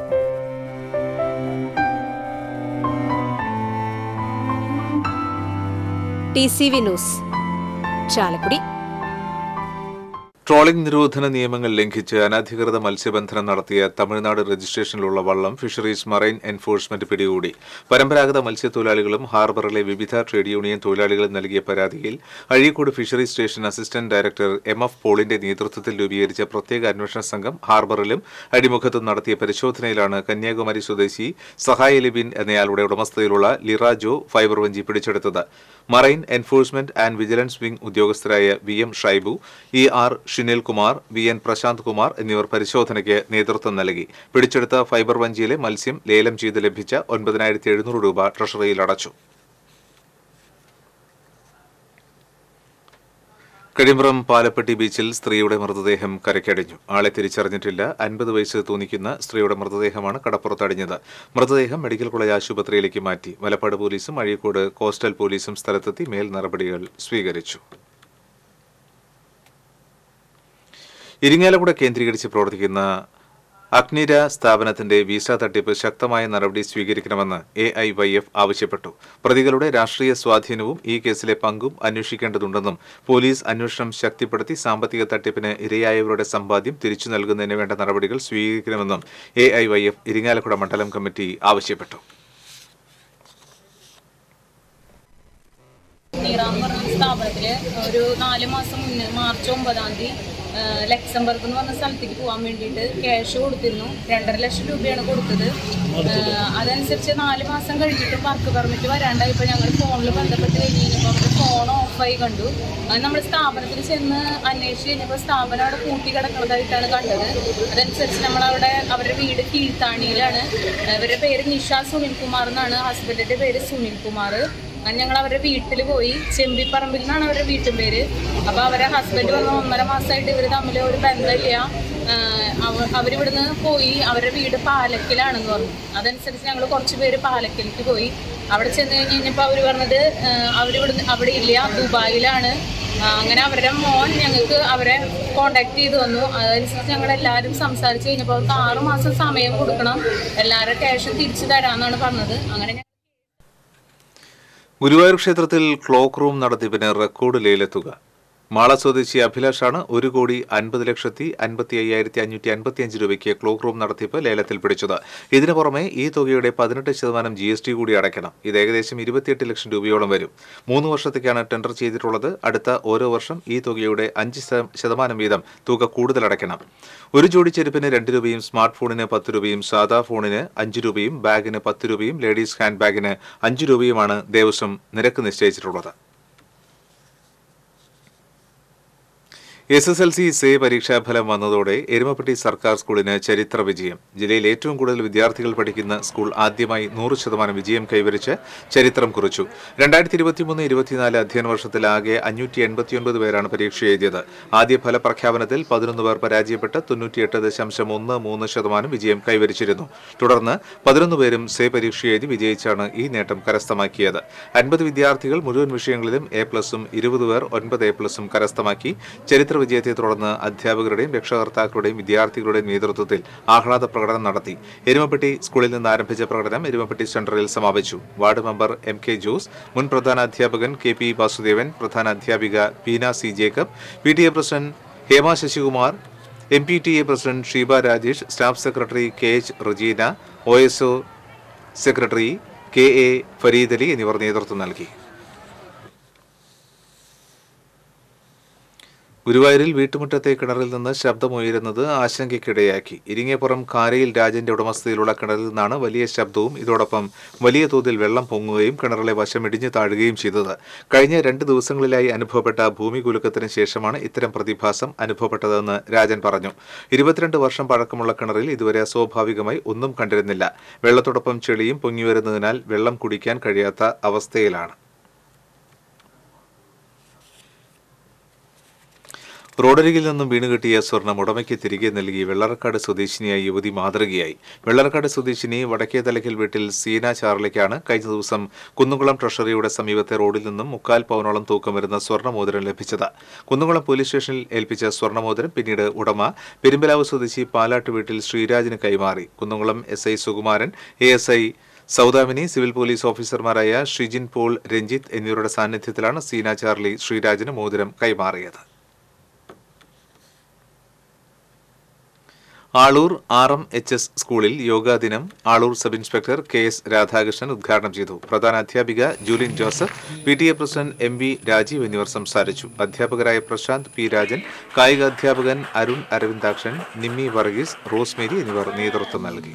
T C V news Chalakudy trolling നിരോധന നിയമങ്ങൾ ലംഘിച്ച് അനധികൃത മത്സ്യബന്ധനം നടത്തിയ തമിഴ്നാട് രജിസ്ട്രേഷനിലുള്ള വള്ളം ഫിഷറീസ് മറൈൻ എൻഫോഴ്സ്മെന്റ് പിടികൂടി പരമ്പരാഗത മത്സ്യത്തൊഴിലാളികളും ഹാർബറിലെ വിവിധ ട്രേഡ് യൂണിയൻ തൊഴിലാളികളും നൽകിയ പരാതിയിൽ Azhikode fisheries station assistant director M F പോളിന്റെ നേതൃത്വത്തിൽ രൂപീകരിച്ച പ്രത്യേക അന്വേഷണ സംഘം ഹാർബറിലും അടിമുഖത്തും നടത്തിയ പരിശോധനയിലാണ് കന്യാകുമാരി സ്വദേശി സഹായ ലിബിൻ എന്നയാളുടെ ഉടമസ്ഥതയിലുള്ള ലിറ ജോ ഫൈബർ വഞ്ചി പിടിച്ചെടുത്തത് marine enforcement and vigilance wing ഉദ്യോഗസ്ഥരായ V M Shaibu E R Shinil Kumar V N Prashanth Kumar എന്നിവർ പരിശോധനയ്ക്ക് നേതൃത്വം നൽകി പിടിച്ചെടുത്ത ഫൈബർ വഞ്ചിയിലെ മത്സ്യം ലേലം ചെയ്ത് ലഭിച്ച ഒൻപതിനായിരത്തി എഴുന്നൂറ് രൂപ ട്രഷറിയിൽ അടച്ചു കഴിമ്പ്രം പാലപ്പെട്ടി ബീച്ചിൽ സ്ത്രീയുടെ മൃതദേഹം കരയ്ക്കടിഞ്ഞു ആളെ തിരിച്ചറിഞ്ഞിട്ടില്ല അൻപത് വയസ്സ് തോന്നിക്കുന്ന സ്ത്രീയുടെ മൃതദേഹമാണ് കടപ്പുറത്തടിഞ്ഞത് മൃതദേഹം മെഡിക്കൽ കോളേജ് ആശുപത്രിയിലേക്ക് മാറ്റി മലപ്പാട് പോലീസും അഴീക്കോട് കോസ്റ്റൽ പോലീസും സ്ഥലത്തെത്തി മേൽ നടപടികൾ സ്വീകരിച്ചു ഇരിങ്ങാലക്കുട കേന്ദ്രീകരിച്ച് പ്രവർത്തിക്കുന്ന അഗ്നിര സ്ഥാപനത്തിന്റെ വിസ തട്ടിപ്പ് ശക്തമായ നടപടി സ്വീകരിക്കണമെന്ന് എ ഐ വൈ എഫ് ആവശ്യപ്പെട്ടു പ്രതികളുടെ രാഷ്ട്രീയ സ്വാധീനവും ഈ കേസിലെ പങ്കും അന്വേഷിക്കേണ്ടതുണ്ടെന്നും പോലീസ് അന്വേഷണം ശക്തിപ്പെടുത്തി സാമ്പത്തിക തട്ടിപ്പിന് ഇരയായവരുടെ സമ്പാദ്യം തിരിച്ചു നൽകുന്നതിന് വേണ്ട നടപടികൾ സ്വീകരിക്കണമെന്നും A I Y F Irinjalakuda മണ്ഡലം കമ്മിറ്റി ആവശ്യപ്പെട്ടു നീറാം എന്ന് പറഞ്ഞ സ്ഥാപനത്തില് ഒരു നാല് മാസം മുന്നേ മാർച്ച് ഒമ്പതാം തീയതി ലക്സംബർഗ് എന്ന് പറഞ്ഞ സ്ഥലത്തേക്ക് പോകാൻ വേണ്ടിയിട്ട് ക്യാഷ് കൊടുത്തിരുന്നു രണ്ടര ലക്ഷം രൂപയാണ് കൊടുത്തത് ഏഹ് അതനുസരിച്ച് നാല് മാസം കഴിഞ്ഞിട്ടും വർക്ക് പെർമിറ്റ് വരാണ്ടായപ്പോൾ ഞങ്ങൾ ഫോണിൽ ബന്ധപ്പെട്ട് കഴിഞ്ഞ് കഴിഞ്ഞപ്പോൾ അവരുടെ ഫോൺ ഓഫായി കണ്ടു അത് നമ്മൾ സ്ഥാപനത്തിൽ ചെന്ന് അന്വേഷിച്ച് കഴിഞ്ഞപ്പോൾ സ്ഥാപനം അവിടെ പൂട്ടി കിടക്കുന്നതായിട്ടാണ് കണ്ടത് അതനുസരിച്ച് നമ്മളവിടെ അവരുടെ വീട് കീഴ്ത്താണിയിലാണ് അവരുടെ പേര് നിഷ സുനിൽ കുമാർ എന്നാണ് ഹസ്ബൻഡിന്റെ പേര് സുനിൽ കുമാർ അങ്ങനെ ഞങ്ങൾ അവരുടെ വീട്ടിൽ പോയി ചെമ്പിപ്പറമ്പിൽ നിന്നാണ് അവരുടെ വീട്ടും പേര് അപ്പോൾ അവരെ ഹസ്ബൻഡ് പറഞ്ഞ ഒന്നര മാസമായിട്ട് ഇവർ തമ്മിൽ ഒരു ബന്ധമില്ല ആഹ് അവ- അവരിവിടുന്ന് പോയി അവരുടെ വീട് പാലക്കിലാണെന്ന് പറഞ്ഞു അതനുസരിച്ച് ഞങ്ങൾ കുറച്ച് പേര് പാലക്കിലേക്ക് പോയി അവിടെ ചെന്ന് കഴിഞ്ഞ് കഴിഞ്ഞപ്പോൾ അവർ പറഞ്ഞത് ആഹ് അവരിവിടുന്ന് അവിടെ ഇല്ല ദുബായിലാണ് ആഹ് അങ്ങനെ അവരുടെ മോൻ ഞങ്ങൾക്ക് അവരെ കോണ്ടാക്ട് ചെയ്ത് വന്നു അതനുസരിച്ച് ഞങ്ങൾ എല്ലാവരും സംസാരിച്ച് കഴിഞ്ഞപ്പോൾ അവർക്ക് ആറ് മാസം സമയം കൊടുക്കണം എല്ലാവരുടെ ക്യാഷും തിരിച്ചു തരാമെന്നാണ് പറഞ്ഞത് അങ്ങനെ ഞങ്ങൾ ഗുരുവായൂർ ക്ഷേത്രത്തിൽ ക്ലോക്ക് റൂം നടത്തിപ്പിന് റെക്കോർഡ് ലേലത്തുക മാള സ്വദേശി അഭിലാഷാണ് ഒരു കോടി അൻപത് ലക്ഷത്തി അൻപത്തി അയ്യായിരത്തി അഞ്ഞൂറ്റി അൻപത്തിയഞ്ച് രൂപയ്ക്ക് ക്ലോക്ക് റൂം നടത്തിപ്പ് ലേലത്തിൽ പിടിച്ചത് ഇതിനു പുറമെ ഈ തുകയുടെ പതിനെട്ട് ശതമാനം ജി എസ് ടി കൂടി അടയ്ക്കണം ഇത് ഏകദേശം ഇരുപത്തിയെട്ട് ലക്ഷം രൂപയോളം വരും മൂന്ന് വർഷത്തേക്കാണ് ടെൻഡർ ചെയ്തിട്ടുള്ളത് അടുത്ത ഓരോ വർഷം ഈ തുകയുടെ അഞ്ച് ശത- ശതമാനം വീതം തുക കൂടുതൽ അടയ്ക്കണം ഒരു ജോഡി ചെരുപ്പിന് രണ്ട് രൂപയും സ്മാർട്ട് ഫോണിന് പത്ത് രൂപയും സാദാ ഫോണിന് അഞ്ച് രൂപയും ബാഗിന് പത്ത് രൂപയും ലേഡീസ് ഹാൻഡ് ബാഗിന് അഞ്ച് രൂപയുമാണ് ദേവസ്വം നിരക്ക് നിശ്ചയിച്ചിട്ടുള്ളത് S S L C SAY പരീക്ഷാഫലം വന്നതോടെ എരുമപ്പെട്ടി സർക്കാർ സ്കൂളിന് ചരിത്ര വിജയം ജില്ലയിൽ ഏറ്റവും കൂടുതൽ വിദ്യാർത്ഥികൾ പഠിക്കുന്ന സ്കൂൾ ആദ്യമായി നൂറ് ശതമാനം വിജയം കൈവരിച്ച് ചരിത്രം കുറിച്ചു രണ്ടായിരത്തി ഇരുപത്തിമൂന്ന് ഇരുപത്തിനാല് അധ്യയന വർഷത്തിൽ ആകെ അഞ്ഞൂറ്റി എൺപത്തിയൊൻപത് പേരാണ് പരീക്ഷ എഴുതിയത് ആദ്യ ഫലപ്രഖ്യാപനത്തിൽ പതിനൊന്ന് പേർ പരാജയപ്പെട്ട് തൊണ്ണൂറ്റിയെട്ട് ദശാംശം ഒന്ന് മൂന്ന് ശതമാനം വിജയം കൈവരിച്ചിരുന്നു തുടർന്ന് പതിനൊന്ന് പേരും സേ പരീക്ഷ എഴുതി വിജയിച്ചാണ് ഈ നേട്ടം കരസ്ഥമാക്കിയത് അൻപത് വിദ്യാർത്ഥികൾ മുഴുവൻ വിഷയങ്ങളിലും എ പ്ലസും ഇരുപത് പേർ ഒൻപത് എ പ്ലസും കരസ്ഥമാക്കി ചരിത്ര വിജയത്തെ തുടർന്ന് അധ്യാപകരുടെയും രക്ഷകർത്താക്കളുടെയും വിദ്യാർത്ഥികളുടെയും നേതൃത്വത്തിൽ ആഹ്ലാദ പ്രകടനം നടത്തി എരുമപ്പെട്ടി സ്കൂളിൽ നിന്ന് ആരംഭിച്ച പ്രകടനം എരുമപ്പെട്ടി സെന്ററിൽ സമാപിച്ചു ward member M K Jose മുൻ പ്രധാന അധ്യാപകൻ കെ പി വാസുദേവൻ പ്രധാന അധ്യാപിക Beena C Jacob P T A president Hema Sasikumar M P T A president Sheeba Rajesh staff secretary K H Rajeena O S O secretary K A Fareed Ali എന്നിവർ നേതൃത്വം നൽകി ഗുരുവായൂരിൽ വീട്ടുമുറ്റത്തെ കിണറിൽ നിന്ന് ശബ്ദമുയരുന്നത് ആശങ്കയ്ക്കിടയാക്കി ഇരിങ്ങേപ്പുറം കാരയിൽ രാജന്റെ ഉടമസ്ഥതയിലുള്ള കിണറിൽ നിന്നാണ് വലിയ ശബ്ദവും ഇതോടൊപ്പം വലിയ തോതിൽ വെള്ളം പൊങ്ങുകയും കിണറിലെ വശം ഇടിഞ്ഞു താഴുകയും ചെയ്തത് കഴിഞ്ഞ രണ്ട് ദിവസങ്ങളിലായി അനുഭവപ്പെട്ട ഭൂമി കുലുക്കത്തിന് ശേഷമാണ് ഇത്തരം പ്രതിഭാസം അനുഭവപ്പെട്ടതെന്ന് രാജൻ പറഞ്ഞു ഇരുപത്തിരണ്ട് വർഷം പഴക്കമുള്ള കിണറിൽ ഇതുവരെ അസ്വാഭാവികമായി ഒന്നും കണ്ടിരുന്നില്ല വെള്ളത്തോടൊപ്പം ചെളിയും പൊങ്ങിവരുന്നതിനാൽ വെള്ളം കുടിക്കാൻ കഴിയാത്ത അവസ്ഥയിലാണ് റോഡരികിൽ നിന്നും വീണുകിട്ടിയ സ്വർണം ഉടമയ്ക്ക് തിരികെ നൽകി വെള്ളറക്കാട് സ്വദേശിനിയായ യുവതി മാതൃകയായി വെള്ളറക്കാട് സ്വദേശിനി വടക്കേ തലക്കൽ വീട്ടിൽ സീന ചാർലിക്കാണ് കഴിഞ്ഞ ദിവസം കുന്നുകുളം ട്രഷറിയുടെ സമീപത്തെ റോഡിൽ നിന്നും മുക്കാൽ പവനോളം തൂക്കം വരുന്ന സ്വർണ്ണമോതിരം ലഭിച്ചത് കുന്നുകുളം പോലീസ് സ്റ്റേഷനിൽ ഏൽപ്പിച്ച സ്വർണ്ണമോതിരം പിന്നീട് ഉടമ പെരുമ്പലാവ് സ്വദേശി പാലാട്ട് വീട്ടിൽ ശ്രീരാജിന് കൈമാറി Kunnukulam S I Sukumaran A S I Saudamini civil police ഓഫീസർമാരായ ഷിജിൻ പോൾ രഞ്ജിത്ത് എന്നിവരുടെ സാന്നിധ്യത്തിലാണ് സീന ചാർലി ശ്രീരാജിന് മോതിരം കൈമാറിയത് Aloor R M H S സ്കൂളിൽ യോഗാ ദിനം Aloor sub inspector K S Radhakrishnan ഉദ്ഘാടനം ചെയ്തു പ്രധാന അധ്യാപിക Julin Joseph P T A president M V Rajeev എന്നിവർ സംസാരിച്ചു അധ്യാപകരായ പ്രശാന്ത് പി രാജൻ കായിക അധ്യാപകൻ അരുൺ അരവിന്ദാക്ഷൻ നിമ്മി വർഗീസ് റോസ്മേരി എന്നിവർ നേതൃത്വം നൽകി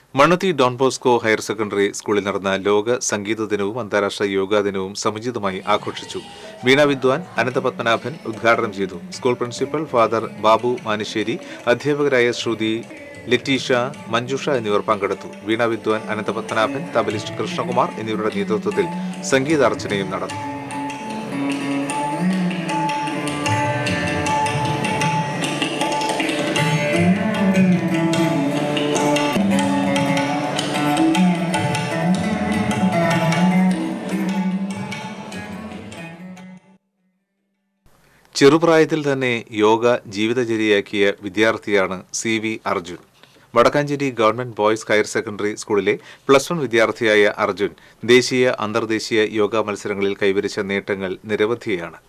Mannuthy Don Bosco higher secondary സ്കൂളിൽ നടന്ന ലോക സംഗീത ദിനവും അന്താരാഷ്ട്ര യോഗാ ദിനവും സമുചിതമായി ആഘോഷിച്ചു വീണ വിദ്വാൻ അനന്തപത്മനാഭൻ ഉദ്ഘാടനം ചെയ്തു school principal father Babu Manissery അധ്യാപകരായ ശ്രുതി ലറ്റീഷ മഞ്ജുഷ എന്നിവർ പങ്കെടുത്തു വീണ വിദ്വാൻ അനന്തപത്മനാഭൻ തബലിസ്റ്റ് കൃഷ്ണകുമാർ എന്നിവരുടെ നേതൃത്വത്തിൽ സംഗീതാർച്ചനയും നടന്നു ചെറുപ്രായത്തിൽ തന്നെ യോഗ ജീവിതചര്യയാക്കിയ വിദ്യാർത്ഥിയാണ് C V Arjun Vadakkanchery government boys higher secondary സ്കൂളിലെ പ്ലസ് വൺ വിദ്യാർത്ഥിയായ അർജുൻ ദേശീയ അന്തർദേശീയ യോഗ മത്സരങ്ങളിൽ കൈവരിച്ച നേട്ടങ്ങൾ നിരവധിയാണ്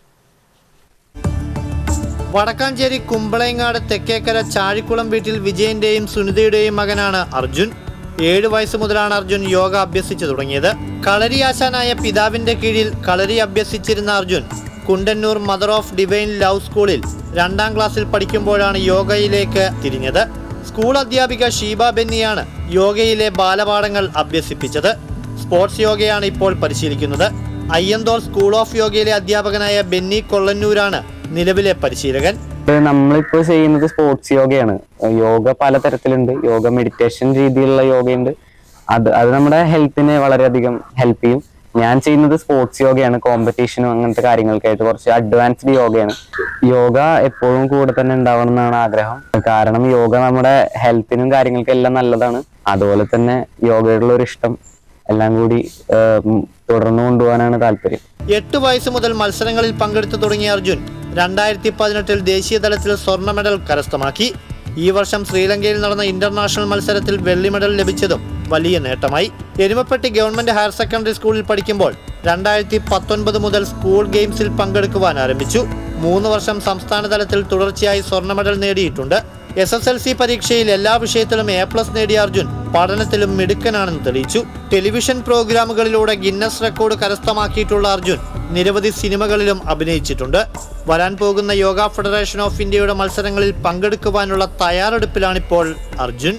വടക്കാഞ്ചേരി കുമ്പളയങ്ങാട് തെക്കേക്കര ചാഴിക്കുളം വീട്ടിൽ വിജയന്റെയും സുനിതയുടെയും മകനാണ് അർജുൻ ഏഴ് വയസ്സ് മുതലാണ് അർജുൻ യോഗ അഭ്യസിച്ചു തുടങ്ങിയത് കളരി ആശാനായ പിതാവിന്റെ കീഴിൽ കളരി അഭ്യസിച്ചിരുന്ന Arjun Kundannoor mother of divine love school രണ്ടാം ക്ലാസ്സിൽ പഠിക്കുമ്പോഴാണ് യോഗയിലേക്ക് തിരിഞ്ഞത് സ്കൂൾ അധ്യാപിക ഷീബ ബെന്നിയാണ് യോഗയിലെ ബാലപാഠങ്ങൾ അഭ്യസിപ്പിച്ചത് സ്പോർട്സ് യോഗയാണ് ഇപ്പോൾ പരിശീലിക്കുന്നത് അയ്യന്തോൾ സ്കൂൾ ഓഫ് യോഗയിലെ അധ്യാപകനായ ബെന്നി കൊള്ളന്നൂരാണ് നിലവിലെ പരിശീലകൻ നമ്മളിപ്പോൾ ചെയ്യുന്നത് സ്പോർട്സ് യോഗയാണ് യോഗ പലതരത്തിലുണ്ട് യോഗ മെഡിറ്റേഷൻ രീതിയിലുള്ള യോഗയുണ്ട് അത് അത് നമ്മുടെ ഹെൽത്തിനെ വളരെയധികം ഹെൽപ്പ് ചെയ്യും ഞാൻ ചെയ്യുന്നത് സ്പോർട്സ് യോഗയാണ് കോമ്പറ്റീഷനും അങ്ങനത്തെ കാര്യങ്ങൾക്കായിട്ട് കുറച്ച് അഡ്വാൻസ്ഡ് യോഗയാണ് യോഗ എപ്പോഴും കൂടെ തന്നെ ഉണ്ടാവണം എന്നാണ് ആഗ്രഹം കാരണം യോഗ നമ്മുടെ ഹെൽത്തിനും കാര്യങ്ങൾക്കും എല്ലാം നല്ലതാണ് അതുപോലെ തന്നെ യോഗയോടുള്ള ഒരു ഇഷ്ടം എല്ലാം കൂടി ഏഹ്, തുടർന്നു കൊണ്ടുപോകാനാണ് താല്പര്യം എട്ട് വയസ്സ് മുതൽ മത്സരങ്ങളിൽ പങ്കെടുത്തു തുടങ്ങിയ അർജുൻ രണ്ടായിരത്തി പതിനെട്ടിൽ ദേശീയ തലത്തിൽ സ്വർണ്ണ മെഡൽ കരസ്ഥമാക്കി ഈ വർഷം ശ്രീലങ്കയിൽ നടന്ന ഇന്റർനാഷണൽ മത്സരത്തിൽ വെള്ളി മെഡൽ ലഭിച്ചതും വലിയ നേട്ടമായി എരുമപ്പെട്ടി ഗവൺമെന്റ് ഹയർ സെക്കൻഡറി സ്കൂളിൽ പഠിക്കുമ്പോൾ രണ്ടായിരത്തി പത്തൊൻപത് മുതൽ സ്കൂൾ ഗെയിംസിൽ പങ്കെടുക്കുവാൻ ആരംഭിച്ചു മൂന്ന് വർഷം സംസ്ഥാന തലത്തിൽ തുടർച്ചയായി സ്വർണ്ണ മെഡൽ നേടിയിട്ടുണ്ട് എസ് എസ് എൽ സി പരീക്ഷയിൽ എല്ലാ വിഷയത്തിലും എ പ്ലസ് നേടിയ അർജുൻ പഠനത്തിലും മിടുക്കനാണെന്ന് തെളിയിച്ചു ടെലിവിഷൻ പ്രോഗ്രാമുകളിലൂടെ ഗിന്നസ് റെക്കോർഡ് കരസ്ഥമാക്കിയിട്ടുള്ള അർജുൻ നിരവധി സിനിമകളിലും അഭിനയിച്ചിട്ടുണ്ട് വരാൻ പോകുന്ന യോഗ ഫെഡറേഷൻ ഓഫ് ഇന്ത്യയുടെ മത്സരങ്ങളിൽ പങ്കെടുക്കുവാനുള്ള തയ്യാറെടുപ്പിലാണിപ്പോൾ Arjun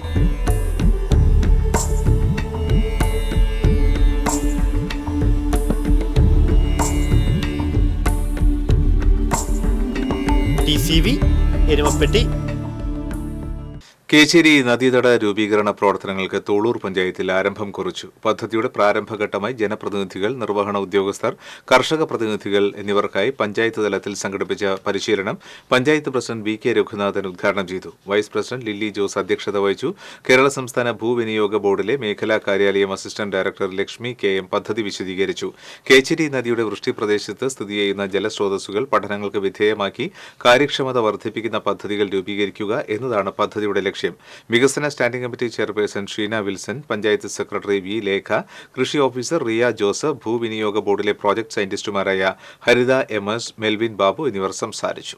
T C V Erumapetty Kechery നദീതട രൂപീകരണ പ്രവർത്തനങ്ങൾക്ക് തോളൂർ പഞ്ചായത്തിൽ ആരംഭം കുറിച്ചു പദ്ധതിയുടെ പ്രാരംഭഘട്ടമായി ജനപ്രതിനിധികൾ നിർവഹണ ഉദ്യോഗസ്ഥർ കർഷക പ്രതിനിധികൾ എന്നിവർക്കായി പഞ്ചായത്ത് തലത്തിൽ സംഘടിപ്പിച്ച പരിശീലനം panchayat president V K Raghunathan ഉദ്ഘാടനം ചെയ്തു വൈസ് പ്രസിഡന്റ് ലില്ലി ജോസ് അധ്യക്ഷത വഹിച്ചു കേരള സംസ്ഥാന ഭൂവിനിയോഗ ബോർഡിലെ മേഖലാ കാര്യാലയം assistant director Lakshmi K M പദ്ധതി വിശദീകരിച്ചു കേച്ചേരി നദിയുടെ വൃഷ്ടി പ്രദേശത്ത് സ്ഥിതി ചെയ്യുന്ന ജലസ്രോതസ്സുകൾ പഠനങ്ങൾക്ക് വിധേയമാക്കി കാര്യക്ഷമത വർദ്ധിപ്പിക്കുന്ന പദ്ധതികൾ രൂപീകരിക്കുക എന്നതാണ് പദ്ധതിയുടെ ലക്ഷ്യം വികസന standing committee chairperson Sheena Wilson panchayat secretary V Lekha കൃഷി ഓഫീസർ റിയ ജോസഫ് ഭൂവിനിയോഗ ബോർഡിലെ പ്രോജക്ട് സയന്റിസ്റ്റുമാരായ Haritha M S Melvin Babu എന്നിവർ സംസാരിച്ചു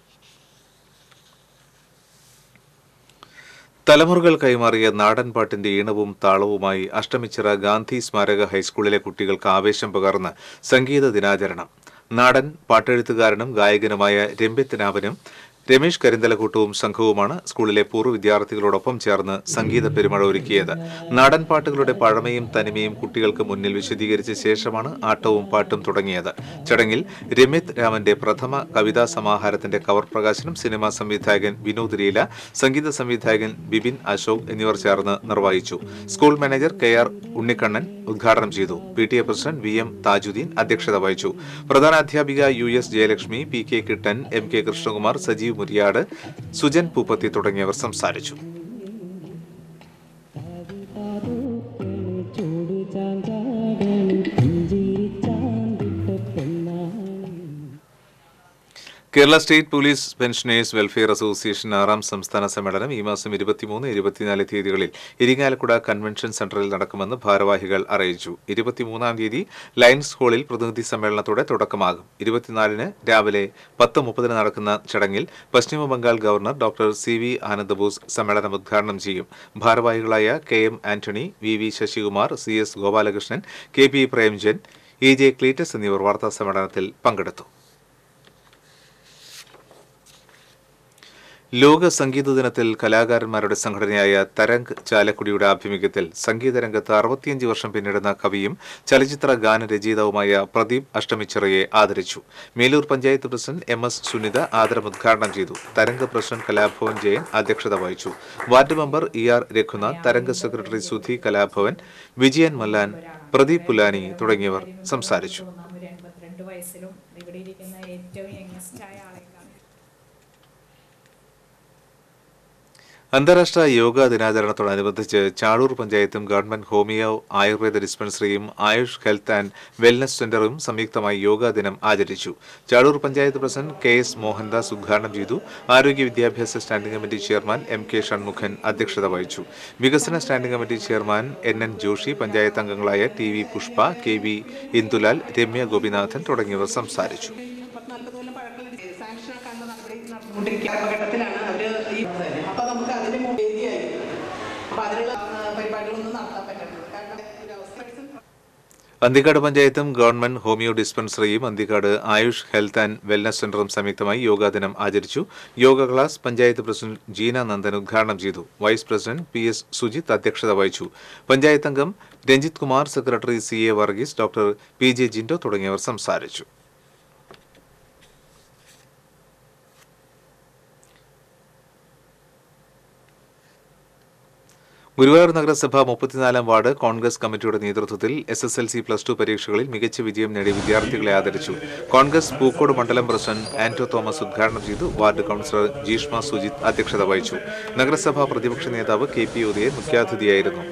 തലമുറകൾ കൈമാറിയ നാടൻ പാട്ടിന്റെ ഈണവും താളവുമായി അഷ്ടമിച്ചിറ ഗാന്ധി സ്മാരക ഹൈസ്കൂളിലെ കുട്ടികൾക്ക് ആവേശം പകർന്ന് സംഗീത ദിനാചരണം നാടൻ പാട്ടെഴുത്തുകാരനും ഗായകനുമായ രമ്യത്തിനാവനും രമേശ് കരിന്തലക്കൂട്ടവും സംഘവുമാണ് സ്കൂളിലെ പൂർവ്വ വിദ്യാർത്ഥികളോടൊപ്പം ചേർന്ന് സംഗീത പെരുമഴ ഒരുക്കിയത് നാടൻ പാട്ടുകളുടെ പഴമയും തനിമയും കുട്ടികൾക്ക് മുന്നിൽ വിശദീകരിച്ച ശേഷമാണ് ആട്ടവും പാട്ടും തുടങ്ങിയത് ചടങ്ങിൽ രമിത് രാമന്റെ പ്രഥമ കവിതാ സമാഹാരത്തിന്റെ കവർ പ്രകാശനം സിനിമാ സംവിധായകൻ വിനോദ് ലീല സംഗീത സംവിധായകൻ ബിബിൻ അശോക് എന്നിവർ ചേർന്ന് നിർവഹിച്ചു school manager K R Unnikannan ഉദ്ഘാടനം ചെയ്തു P T A president V M Thajudheen അധ്യക്ഷത വഹിച്ചു പ്രധാന അധ്യാപിക U S Jayalakshmi P K Kittan M K Krishnakumar Sajeev Muriyad Sujan Pooppathi തുടങ്ങിയവർ സംസാരിച്ചു Kerala state police pensioners welfare association ആറാം സംസ്ഥാന സമ്മേളനം ഈ മാസം ഇരുപത്തിമൂന്ന് ഇരുപത്തിനാല് തീയതികളിൽ ഇരിങ്ങാലക്കുട കൺവെൻഷൻ സെന്ററിൽ നടക്കുമെന്ന് ഭാരവാഹികൾ അറിയിച്ചു ഇരുപത്തിമൂന്നാം തീയതി ലയൺസ് ഹാളിൽ പ്രതിനിധി സമ്മേളനത്തോടെ തുടക്കമാകും ഇരുപത്തിനാലിന് രാവിലെ പത്ത് മുപ്പതിന് നടക്കുന്ന ചടങ്ങിൽ പശ്ചിമ Bengal governor doctor C V Anandabose സമ്മേളനം ഉദ്ഘാടനം ചെയ്യും ഭാരവാഹികളായ K M Antony V V Sasikumar C S Gopalakrishnan K P Premjan E J Cletus എന്നിവർ വാർത്താ സമ്മേളനത്തിൽ പങ്കെടുത്തു ലോക സംഗീത ദിനത്തിൽ കലാകാരന്മാരുടെ സംഘടനയായ തരംഗ് ചാലക്കുടിയുടെ ആഭിമുഖ്യത്തിൽ സംഗീത രംഗത്ത് അറുപത്തിയഞ്ച് വർഷം പിന്നിടുന്ന കവിയും ചലച്ചിത്ര ഗാനരചയിതാവുമായ പ്രദീപ് അഷ്ടമിച്ചിറയെ ആദരിച്ചു Melur panchayat president M S Sunitha ആദരം ഉദ്ഘാടനം ചെയ്തു തരംഗ് പ്രസിഡന്റ് കലാഭവൻ ജയൻ അധ്യക്ഷത വഹിച്ചു ward member E R Raghunath Tharang secretary Sudhi Kalabhavan Vijayan Mallan Pradeep Pulani തുടങ്ങിയവർ സംസാരിച്ചു ഒരു എൺപത്തിരണ്ട് വയസ്സിലും ഇവിടെ ഇരിക്കുന്ന ഏറ്റവും യങ്ങസ്റ്റ് ആയ ആളെക്കാണ് അന്താരാഷ്ട്ര യോഗാ ദിനാചരണത്തോടനുബന്ധിച്ച് ചാഴൂർ പഞ്ചായത്തും ഗവൺമെന്റ് ഹോമിയോ ആയുർവേദ ഡിസ്പെൻസറിയും ആയുഷ് ഹെൽത്ത് ആൻഡ് വെൽനസ് സെന്ററും സംയുക്തമായി യോഗാ ദിനം ആചരിച്ചു Chazhoor panchayat president K S Mohandas ഉദ്ഘാടനം ചെയ്തു ആരോഗ്യ വിദ്യാഭ്യാസ standing committee chairman M K Shanmukhan അധ്യക്ഷത വഹിച്ചു വികസന standing committee chairman N N Joshy panchayat അംഗങ്ങളായ T V Pushpa K V Indulal Ramya Gopinathan തുടങ്ങിയവർ സംസാരിച്ചു കൊണ്ടിരിക്കുന്ന ഘട്ടത്തിലാണ് അവര് ഈ അപ്പൊ നമുക്ക് അതിന് വേദിയായി അപ്പൊ അതിനുള്ള ആ, പരിപാടികളൊന്നും നടത്താൻ പറ്റുന്നത് കാരണം ഒരു അവസ്ഥ അന്തിക്കാട് പഞ്ചായത്തും ഗവൺമെന്റ് ഹോമിയോ ഡിസ്പെൻസറിയും Anthikad Ayush health and wellness സെന്ററും സംയുക്തമായി യോഗാ ദിനം ആചരിച്ചു യോഗ ക്ലാസ് പഞ്ചായത്ത് പ്രസിഡന്റ് ജീന നന്ദൻ ഉദ്ഘാടനം ചെയ്തു vice president P S Sujith അധ്യക്ഷത വഹിച്ചു പഞ്ചായത്ത് അംഗം Ranjith Kumar secretary C A Varghese doctor P J Jindo തുടങ്ങിയവർ സംസാരിച്ചു ഗുരുവായൂർ നഗരസഭ മുപ്പത്തിനാലാം വാർഡ് കോൺഗ്രസ് കമ്മിറ്റിയുടെ നേതൃത്വത്തിൽ S S L C plus two പരീക്ഷകളിൽ മികച്ച വിജയം നേടിയ വിദ്യാർത്ഥികളെ ആദരിച്ചു കോൺഗ്രസ് പൂക്കോട് മണ്ഡലം പ്രസിഡന്റ് ആന്റോ തോമസ് ഉദ്ഘാടനം ചെയ്തു വാർഡ് കൌൺസിലർ ജീഷ്മ സുജിത് അധ്യക്ഷത വഹിച്ചു നഗരസഭാ പ്രതിപക്ഷ നേതാവ് കെ പി ഉദയൻ മുഖ്യാതിഥിയായിരുന്നു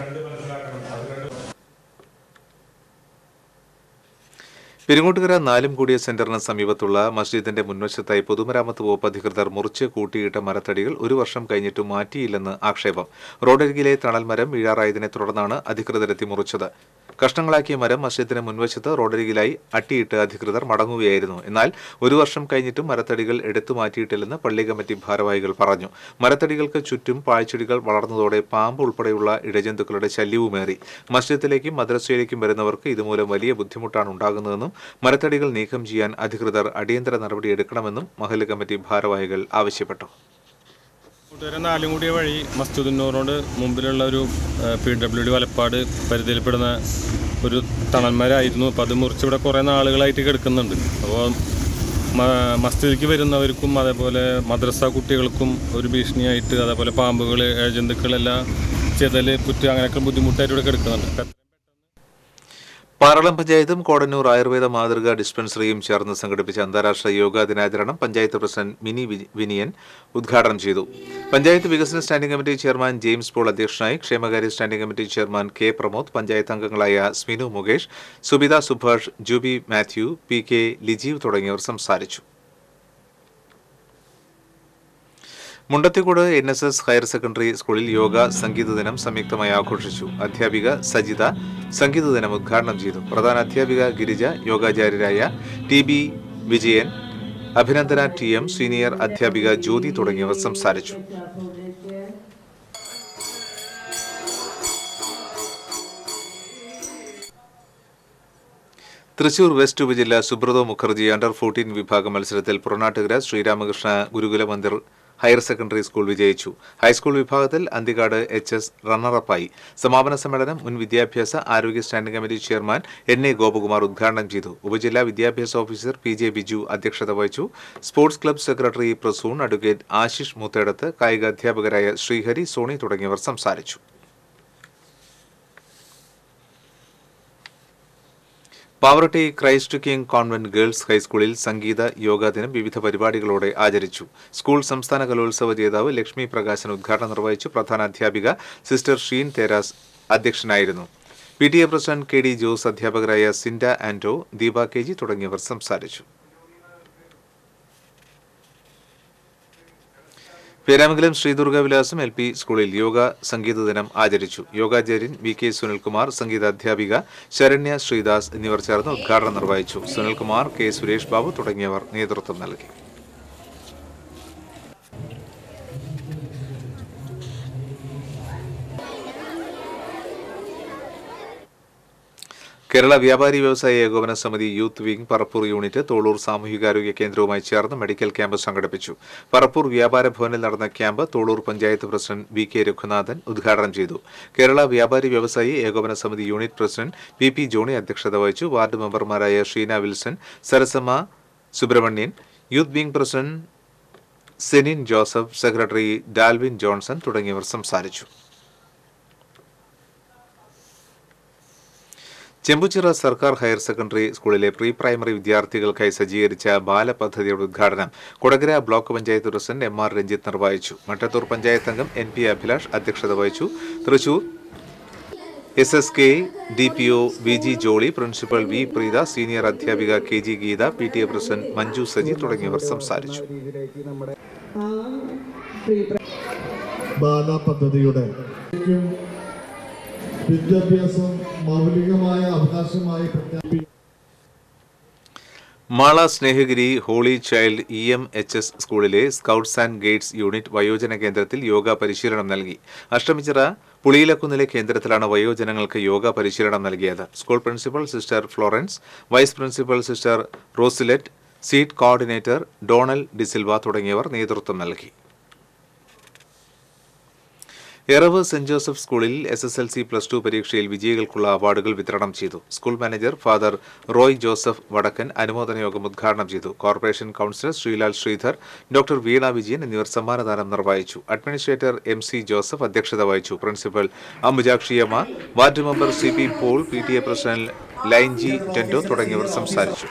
പെരുങ്ങോട്ടുകര നാലും കൂടിയ സെന്ററിന് സമീപത്തുള്ള മസ്ജിദിന്റെ മുൻവശത്തായി പൊതുമരാമത്ത് വകുപ്പ് അധികൃതർ മുറിച്ച് കൂട്ടിയിട്ട മരത്തടികൾ ഒരു വർഷം കഴിഞ്ഞിട്ടും മാറ്റിയില്ലെന്ന് ആക്ഷേപം റോഡരികിലെ തണൽ മരം വീഴാറായതിനെ തുടർന്നാണ് അധികൃതരെത്തി മുറിച്ചത് കഷ്ണങ്ങളാക്കിയ മരം മസ്ജിദിന് മുൻവശത്ത് റോഡരികിലായി അട്ടിയിട്ട് അധികൃതർ മടങ്ങുകയായിരുന്നു എന്നാൽ ഒരു വർഷം കഴിഞ്ഞിട്ടും മരത്തടികൾ എടുത്തു മാറ്റിയിട്ടില്ലെന്ന് പള്ളി കമ്മിറ്റി ഭാരവാഹികൾ പറഞ്ഞു മരത്തടികൾക്ക് ചുറ്റും പാഴ്ചെടികൾ വളർന്നതോടെ പാമ്പ് ഉൾപ്പെടെയുള്ള ഇഴജന്തുക്കളുടെ ശല്യവുമേറി മസ്ജിദിലേക്കും മദ്രസയിലേക്കും വരുന്നവർക്ക് ഇതുമൂലം വലിയ ബുദ്ധിമുട്ടാണ് ഉണ്ടാകുന്നതെന്നും മരത്തടികൾ നീക്കം ചെയ്യാൻ അധികൃതർ അടിയന്തര നടപടിയെടുക്കണമെന്നും മഹല്ല് കമ്മിറ്റി ഭാരവാഹികൾ ആവശ്യപ്പെട്ടു കൂട്ടുകാരെ നാലും കൂടിയ വഴി മസ്ജിദുന്നൂറിനോട് മുമ്പിലുള്ള ഒരു പി ഡബ്ല്യു ഡി വലപ്പാട് പരിധിയിൽപ്പെടുന്ന ഒരു തണന്മാരായിരുന്നു അപ്പോൾ അത് മുറിച്ച് ഇവിടെ കുറേ നാളുകളായിട്ട് കിടക്കുന്നുണ്ട് അപ്പോൾ മസ്ജിദിലേക്ക് വരുന്നവർക്കും അതേപോലെ മദ്രസ കുട്ടികൾക്കും ഒരു ഭീഷണിയായിട്ട് അതേപോലെ പാമ്പുകൾ ജന്തുക്കളെല്ലാം ചെതൽ പുറ്റ് അങ്ങനെയൊക്കെ ബുദ്ധിമുട്ടായിട്ട് ഇവിടെ കിടക്കുന്നുണ്ട് പാറളം പഞ്ചായത്തും കോടന്നൂർ ആയുർവേദ മാതൃക ഡിസ്പെൻസറിയും ചേർന്ന് സംഘടിപ്പിച്ച അന്താരാഷ്ട്ര യോഗാ ദിനാചരണം പഞ്ചായത്ത് പ്രസിഡന്റ് മിനി വി- വിനിയൻ ഉദ്ഘാടനം ചെയ്തു പഞ്ചായത്ത് വികസന standing committee chairman James Paul അധ്യക്ഷനായി ക്ഷേമകാര്യ standing committee chairman K Pramod panchayat അംഗങ്ങളായ Sminu Mukesh Subitha Subhash Juby Mathew P K Lijeev തുടങ്ങിയവർ സംസാരിച്ചു Mundathikode N S S higher secondary സ്കൂളിൽ യോഗ സംഗീത ദിനം സംയുക്തമായി ആഘോഷിച്ചു അധ്യാപിക സജിത സംഗീത ദിനം ഉദ്ഘാടനം ചെയ്തു പ്രധാന അധ്യാപിക ഗിരിജ യോഗാചാര്യരായ T B Vijayan Abhinandana T M senior അധ്യാപിക ജ്യോതി തുടങ്ങിയവർ സംസാരിച്ചു തൃശൂർ വെസ്റ്റ് ഉപജില്ല സുബ്രതോ മുഖർജി അണ്ടർ ഫോർട്ടീൻ വിഭാഗം മത്സരത്തിൽ Puranattukara Sreeramakrishna Gurukula Mandir higher secondary school വിജയിച്ചു ഹൈസ്കൂൾ വിഭാഗത്തിൽ അന്തിക്കാട് എച്ച് എസ് റണ്ണറപ്പായി സമാപന സമ്മേളനം മുൻ വിദ്യാഭ്യാസ ആരോഗ്യ standing committee chairman N A Gopakumar ഉദ്ഘാടനം ചെയ്തു ഉപജില്ലാ വിദ്യാഭ്യാസ ഓഫീസർ പി ജെ ബിജു അധ്യക്ഷത വഹിച്ചു sports club secretary Prasoon advocate Ashish Moothedath കായിക അധ്യാപകരായ ശ്രീഹരി സോണി തുടങ്ങിയവർ സംസാരിച്ചു Pavaratty Christ King convent girls ഹൈസ്കൂളിൽ സംഗീത യോഗാ ദിനം വിവിധ പരിപാടികളോടെ ആചരിച്ചു സ്കൂൾ സംസ്ഥാന കലോത്സവ ജേതാവ് ലക്ഷ്മി പ്രകാശൻ ഉദ്ഘാടനം നിർവഹിച്ചു പ്രധാന അധ്യാപിക സിസ്റ്റർ ഷീൻ തെരാസ് അധ്യക്ഷനായിരുന്നു P T A president K D Jose അധ്യാപകരായ സിൻഡ ആന്റോ ദീപ കെ ജി തുടങ്ങിയവർ സംസാരിച്ചു പേരാമംഗലം ശ്രീദുർഗാവിലാസം എൽ പി സ്കൂളിൽ യോഗ സംഗീത ദിനം ആചരിച്ചു യോഗാചാര്യൻ വി കെ സുനിൽകുമാർ സംഗീത അധ്യാപിക ശരണ്യ ശ്രീദാസ് എന്നിവർ ചേർന്ന് ഉദ്ഘാടനം നിർവഹിച്ചു സുനിൽകുമാർ കെ സുരേഷ് ബാബു തുടങ്ങിയവർ നേതൃത്വം നൽകി കേരള വ്യാപാരി വ്യവസായ ഏകോപന സമിതി youth wing Parappur unit Tholur സാമൂഹികാരോഗ്യ കേന്ദ്രവുമായി ചേർന്ന് മെഡിക്കൽ ക്യാമ്പ് സംഘടിപ്പിച്ചു പറപ്പൂർ വ്യാപാര ഭവനിൽ നടന്ന camp Tholur panchayat president V K Raghunathan ഉദ്ഘാടനം ചെയ്തു കേരള വ്യാപാരി വ്യവസായി ഏകോപന സമിതി unit president P P Johnny അധ്യക്ഷത വഹിച്ചു വാർഡ് മെമ്പർമാരായ Sheena Wilson Sarasamma Subrahmanian youth wing president Senin Joseph secretary Dalvin Johnson തുടങ്ങിയവർ സംസാരിച്ചു ചെമ്പുച്ചിറ സർക്കാർ ഹയർ സെക്കൻഡറി സ്കൂളിലെ പ്രീ പ്രൈമറി വിദ്യാർത്ഥികൾക്കായി സജ്ജീകരിച്ച ബാലപദ്ധതിയുടെ ഉദ്ഘാടനം Kodakara block panchayat president M R Ranjith നിർവഹിച്ചു മട്ടത്തൂർ പഞ്ചായത്ത് അംഗം എൻ പി അഭിലാഷ് അധ്യക്ഷത വഹിച്ചു Thrissur S S K D P O V G Jolly principal V Preetha senior അധ്യാപിക K G Geetha P T A president Manju Saji തുടങ്ങിയവർ സംസാരിച്ചു ബാല പദ്ധതിയുടെ വിദ്യാഭ്യാസം മൗലികമായ അവകാശമായി പ്രഖ്യാപിക്കും Mala Snehagiri holy child E M H S സ്കൂളിലെ സ്കൗട്ട്സ് ആൻഡ് ഗൈഡ്സ് യൂണിറ്റ് വയോജന കേന്ദ്രത്തിൽ യോഗ പരിശീലനം നൽകി അഷ്ടമിച്ചിറ പുളിയിലക്കുന്നിലെ കേന്ദ്രത്തിലാണ് വയോജനങ്ങൾക്ക് യോഗ പരിശീലനം നൽകിയത് school principal sister Florence vice principal sister Roselet seat coordinator Donal D'Silva തുടങ്ങിയവർ നേതൃത്വം നൽകി എറവ് സെന്റ് ജോസഫ് സ്കൂളിൽ S S L C plus two പരീക്ഷയിൽ വിജയികൾക്കുള്ള അവാർഡുകൾ വിതരണം ചെയ്തു school manager father Roy Joseph Vadakkan അനുമോദന യോഗം ഉദ്ഘാടനം ചെയ്തു corporation councillor Sreelal Sreedhar doctor Veena Vijayan എന്നിവർ സമ്മാനദാനം നിർവഹിച്ചു അഡ്മിനിസ്ട്രേറ്റർ എം സി ജോസഫ് അധ്യക്ഷത വഹിച്ചു principal Ambujakshiyamma ward member C P Paul P T A president ലൈൻജി ടെൻഡോ തുടങ്ങിയവർ സംസാരിച്ചു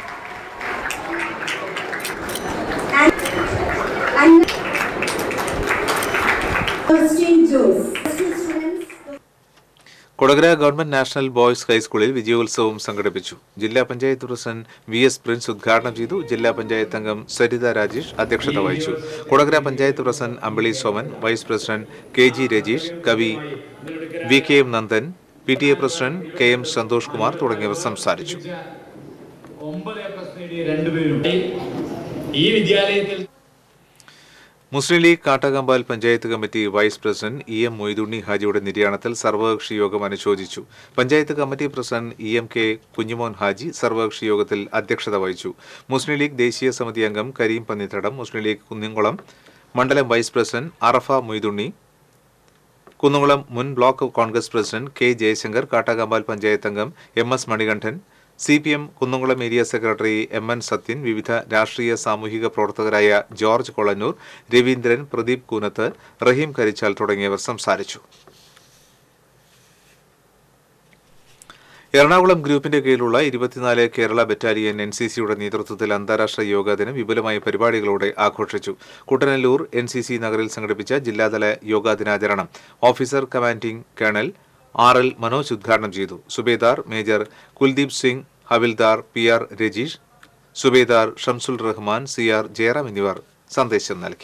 കൊടകര ഗവൺമെന്റ് നാഷണൽ ബോയ്സ് ഹൈസ്കൂളിൽ വിജയോത്സവം സംഘടിപ്പിച്ചു ജില്ലാ panchayat president V S Prince ഉദ്ഘാടനം ചെയ്തു ജില്ലാ പഞ്ചായത്ത് അംഗം സരിത രാജേഷ് അധ്യക്ഷത വഹിച്ചു Kodakara panchayat president Ambili Soman vice president K G Rajeesh കവി V K M Nandan P T A president K M Santhosh Kumar തുടങ്ങിയവർ സംസാരിച്ചു ഈ വിദ്യാലയത്തിൽ Muslim League Kattakampal panchayat committee vice president E M Moithunni ഹാജിയുടെ നിര്യാണത്തിൽ സർവകക്ഷി യോഗം അനുശോചിച്ചു panchayat committee president E M K Kunjumon Haji സർവകക്ഷി യോഗത്തിൽ അധ്യക്ഷത വഹിച്ചു മുസ്ലിം ലീഗ് ദേശീയ സമിതി അംഗം കരീം പന്നിത്തടം മുസ്ലിം ലീഗ് കുന്നിംകുളം മണ്ഡലം വൈസ് പ്രസിഡന്റ് അറഫ മൊയ്തുണ്ണി കുന്നംകുളം മുൻ block Congress president K Jayasankar Kattakampal panchayat അംഗം M S Manikandan C P M Kunnamkulam area secretary M N Sathyan വിവിധ രാഷ്ട്രീയ സാമൂഹിക പ്രവർത്തകരായ ജോർജ് കൊളന്നൂർ രവീന്ദ്രൻ പ്രദീപ് കൂനത്ത് റഹീം കരിച്ചാൽ തുടങ്ങിയവർ സംസാരിച്ചു എറണാകുളം ഗ്രൂപ്പിന്റെ കീഴിലുള്ള ഇരുപത്തിനാല് കേരള ബറ്റാലിയൻ എൻ സി സിയുടെ നേതൃത്വത്തിൽ അന്താരാഷ്ട്ര യോഗാ ദിനം വിപുലമായ പരിപാടികളോടെ ആഘോഷിച്ചു കുട്ടനല്ലൂർ എൻ സി സി നഗറിൽ സംഘടിപ്പിച്ച ജില്ലാതല യോഗാ ദിനാചരണം officer commanding colonel R L Manoj ഉദ്ഘാടനം ചെയ്തു Subedar major Kuldeep Singh Havildar P R Rajeesh Subedar Shamsul Rahman C R Jayaram എന്നിവർ സന്ദേശം നൽകി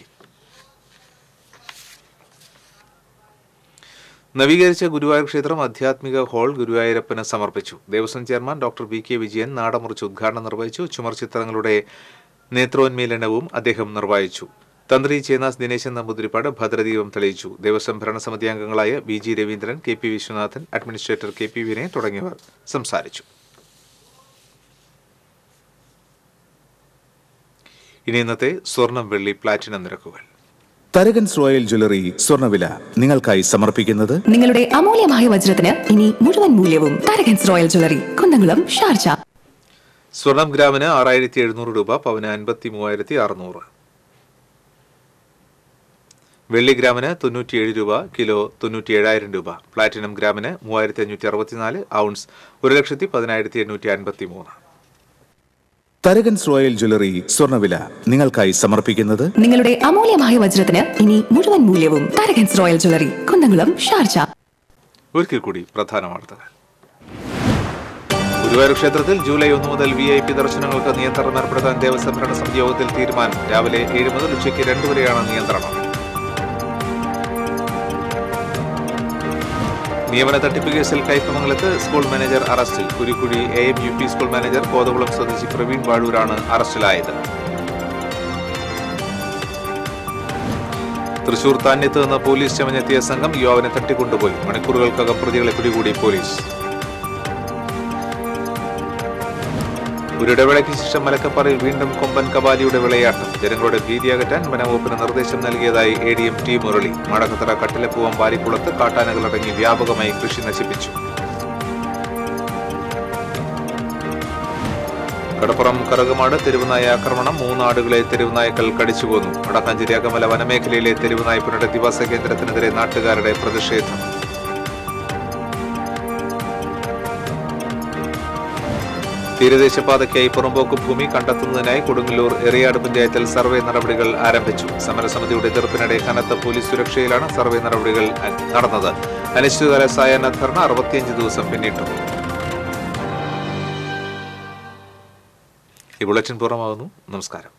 നവീകരിച്ച ഗുരുവായൂർ ക്ഷേത്രം ആധ്യാത്മിക ഹാൾ ഗുരുവായൂരപ്പന് സമർപ്പിച്ചു Devaswom chairman doctor V K Vijayan നാടമുറിച്ച് ഉദ്ഘാടനം നിർവഹിച്ചു ചുമർ ചിത്രങ്ങളുടെ നേത്രോന്മീലനവും അദ്ദേഹം നിർവഹിച്ചു തന്ത്രി ചേനാസ് ദിനേശൻ നമ്പൂതിരിപ്പാട് ഭദ്രദീപം തെളിയിച്ചു ദേവസ്വം ഭരണസമിതി അംഗങ്ങളായ V G Raveendran K P Viswanathan administrator K P Vinayan തുടങ്ങിയവർ സംസാരിച്ചു ഇനി ഇന്നത്തെ സ്വർണം വെള്ളി പ്ലാറ്റിനം നിരക്കുകൾ തരകൻസ് റോയൽ ജ്വല്ലറി സ്വർണ്ണവില നിങ്ങൾക്കായി സമർപ്പിക്കുന്നത് നിങ്ങളുടെ അമൂല്യമായ വജ്രത്തിന് ഇനി മുഴുവൻ മൂല്യവും Tharakans royal jewellery Kunnamkulam Sharjah സ്വർണം ഗ്രാമിന് ആറായിരത്തി എഴുന്നൂറ് രൂപ പവന് അൻപത്തി മൂവായിരത്തി അറുന്നൂറ് വെള്ളി ഗ്രാമിന് തൊണ്ണൂറ്റിയേഴ് രൂപ കിലോ തൊണ്ണൂറ്റി ഏഴായിരം രൂപ പ്ലാറ്റിനം ഗ്രാമിന് മൂവായിരത്തി അഞ്ഞൂറ്റി അറുപത്തിനാല് ഔൺസ് ഒരു ലക്ഷത്തി പതിനായിരത്തി എണ്ണൂറ്റി അൻപത്തി മൂന്ന് തരകൻസ് റോയൽ ജ്വല്ലറി സ്വർണ്ണവില നിങ്ങൾക്കായി സമർപ്പിക്കുന്നത് നിങ്ങളുടെ അമൂല്യമായ വജ്രത്തിന് ഇനി മുഴുവൻ മൂല്യവും Tharakans royal jewellery Kunnamkulam Sharjah ഒരിക്കൽ കൂടി പ്രധാന വാർത്തകൾ ഗുരുവായൂർ ക്ഷേത്രത്തിൽ ജൂലൈ ഒന്ന് മുതൽ വി ഐ പി ദർശനങ്ങൾക്ക് നിയന്ത്രണം ഏർപ്പെടുത്താൻ ദേവസ്വം ഭരണ സമിതി യോഗത്തിൽ തീരുമാനം രാവിലെ ഏഴ് മുതൽ ഉച്ചയ്ക്ക് രണ്ട് വരെയാണ് നിയന്ത്രണം നിയമന തട്ടിപ്പ് കേസിൽ കൈപ്പമംഗലത്ത് സ്കൂൾ മാനേജർ അറസ്റ്റിൽ Kurikkuzhi A M U P school manager Kothakulam സ്വദേശി പ്രവീൺ വാഴൂരാണ് അറസ്റ്റിലായത് തൃശൂർ താന്യത്ത് നിന്ന് പോലീസ് ചമഞ്ഞെത്തിയ സംഘം യുവാവിനെ തട്ടിക്കൊണ്ടുപോയി മണിക്കൂറുകൾക്കകം പ്രതികളെ പിടികൂടി പോലീസ് ഒരു ഇടവേളയ്ക്ക് ശേഷം മലക്കപ്പാറയിൽ വീണ്ടും കൊമ്പൻ കബാലിയുടെ വിളയാട്ടം ജനങ്ങളുടെ ഭീതി അകറ്റാൻ വനംവകുപ്പിന് നിർദ്ദേശം നൽകിയതായി A D M T Murali Madakkathara Kattilapoovam വാരിക്കുളത്ത് കാട്ടാനകളടങ്ങി വ്യാപകമായി കൃഷി നശിപ്പിച്ചു കടപ്പുറം കറുകുമാട് തെരുവുനായ ആക്രമണം മൂന്നാടുകളെ തെരുവുനായ്ക്കൾ കടിച്ചുകൊന്നു വടക്കാഞ്ചേരി അകമല വനമേഖലയിലെ തെരുവുനായ പുനരധിവാസ കേന്ദ്രത്തിനെതിരെ നാട്ടുകാരുടെ പ്രതിഷേധം തീരദേശപാതയ്ക്കായി പുറമ്പോക്ക് ഭൂമി കണ്ടെത്തുന്നതിനായി കൊടുങ്ങല്ലൂർ എറിയാട് പഞ്ചായത്തിൽ സർവേ നടപടികൾ ആരംഭിച്ചു സമരസമിതിയുടെ എതിർപ്പിനിടെ കനത്ത പോലീസ് സുരക്ഷയിലാണ് സർവേ നടപടികൾ നടന്നത് അനിശ്ചിതകാല സായാഹ്ന ധർണ അറുപത്തിയഞ്ച് ദിവസം പിന്നിട്ടു ഈ ബുള്ളറ്റിൻ പൂർണ്ണമാകുന്നു നമസ്കാരം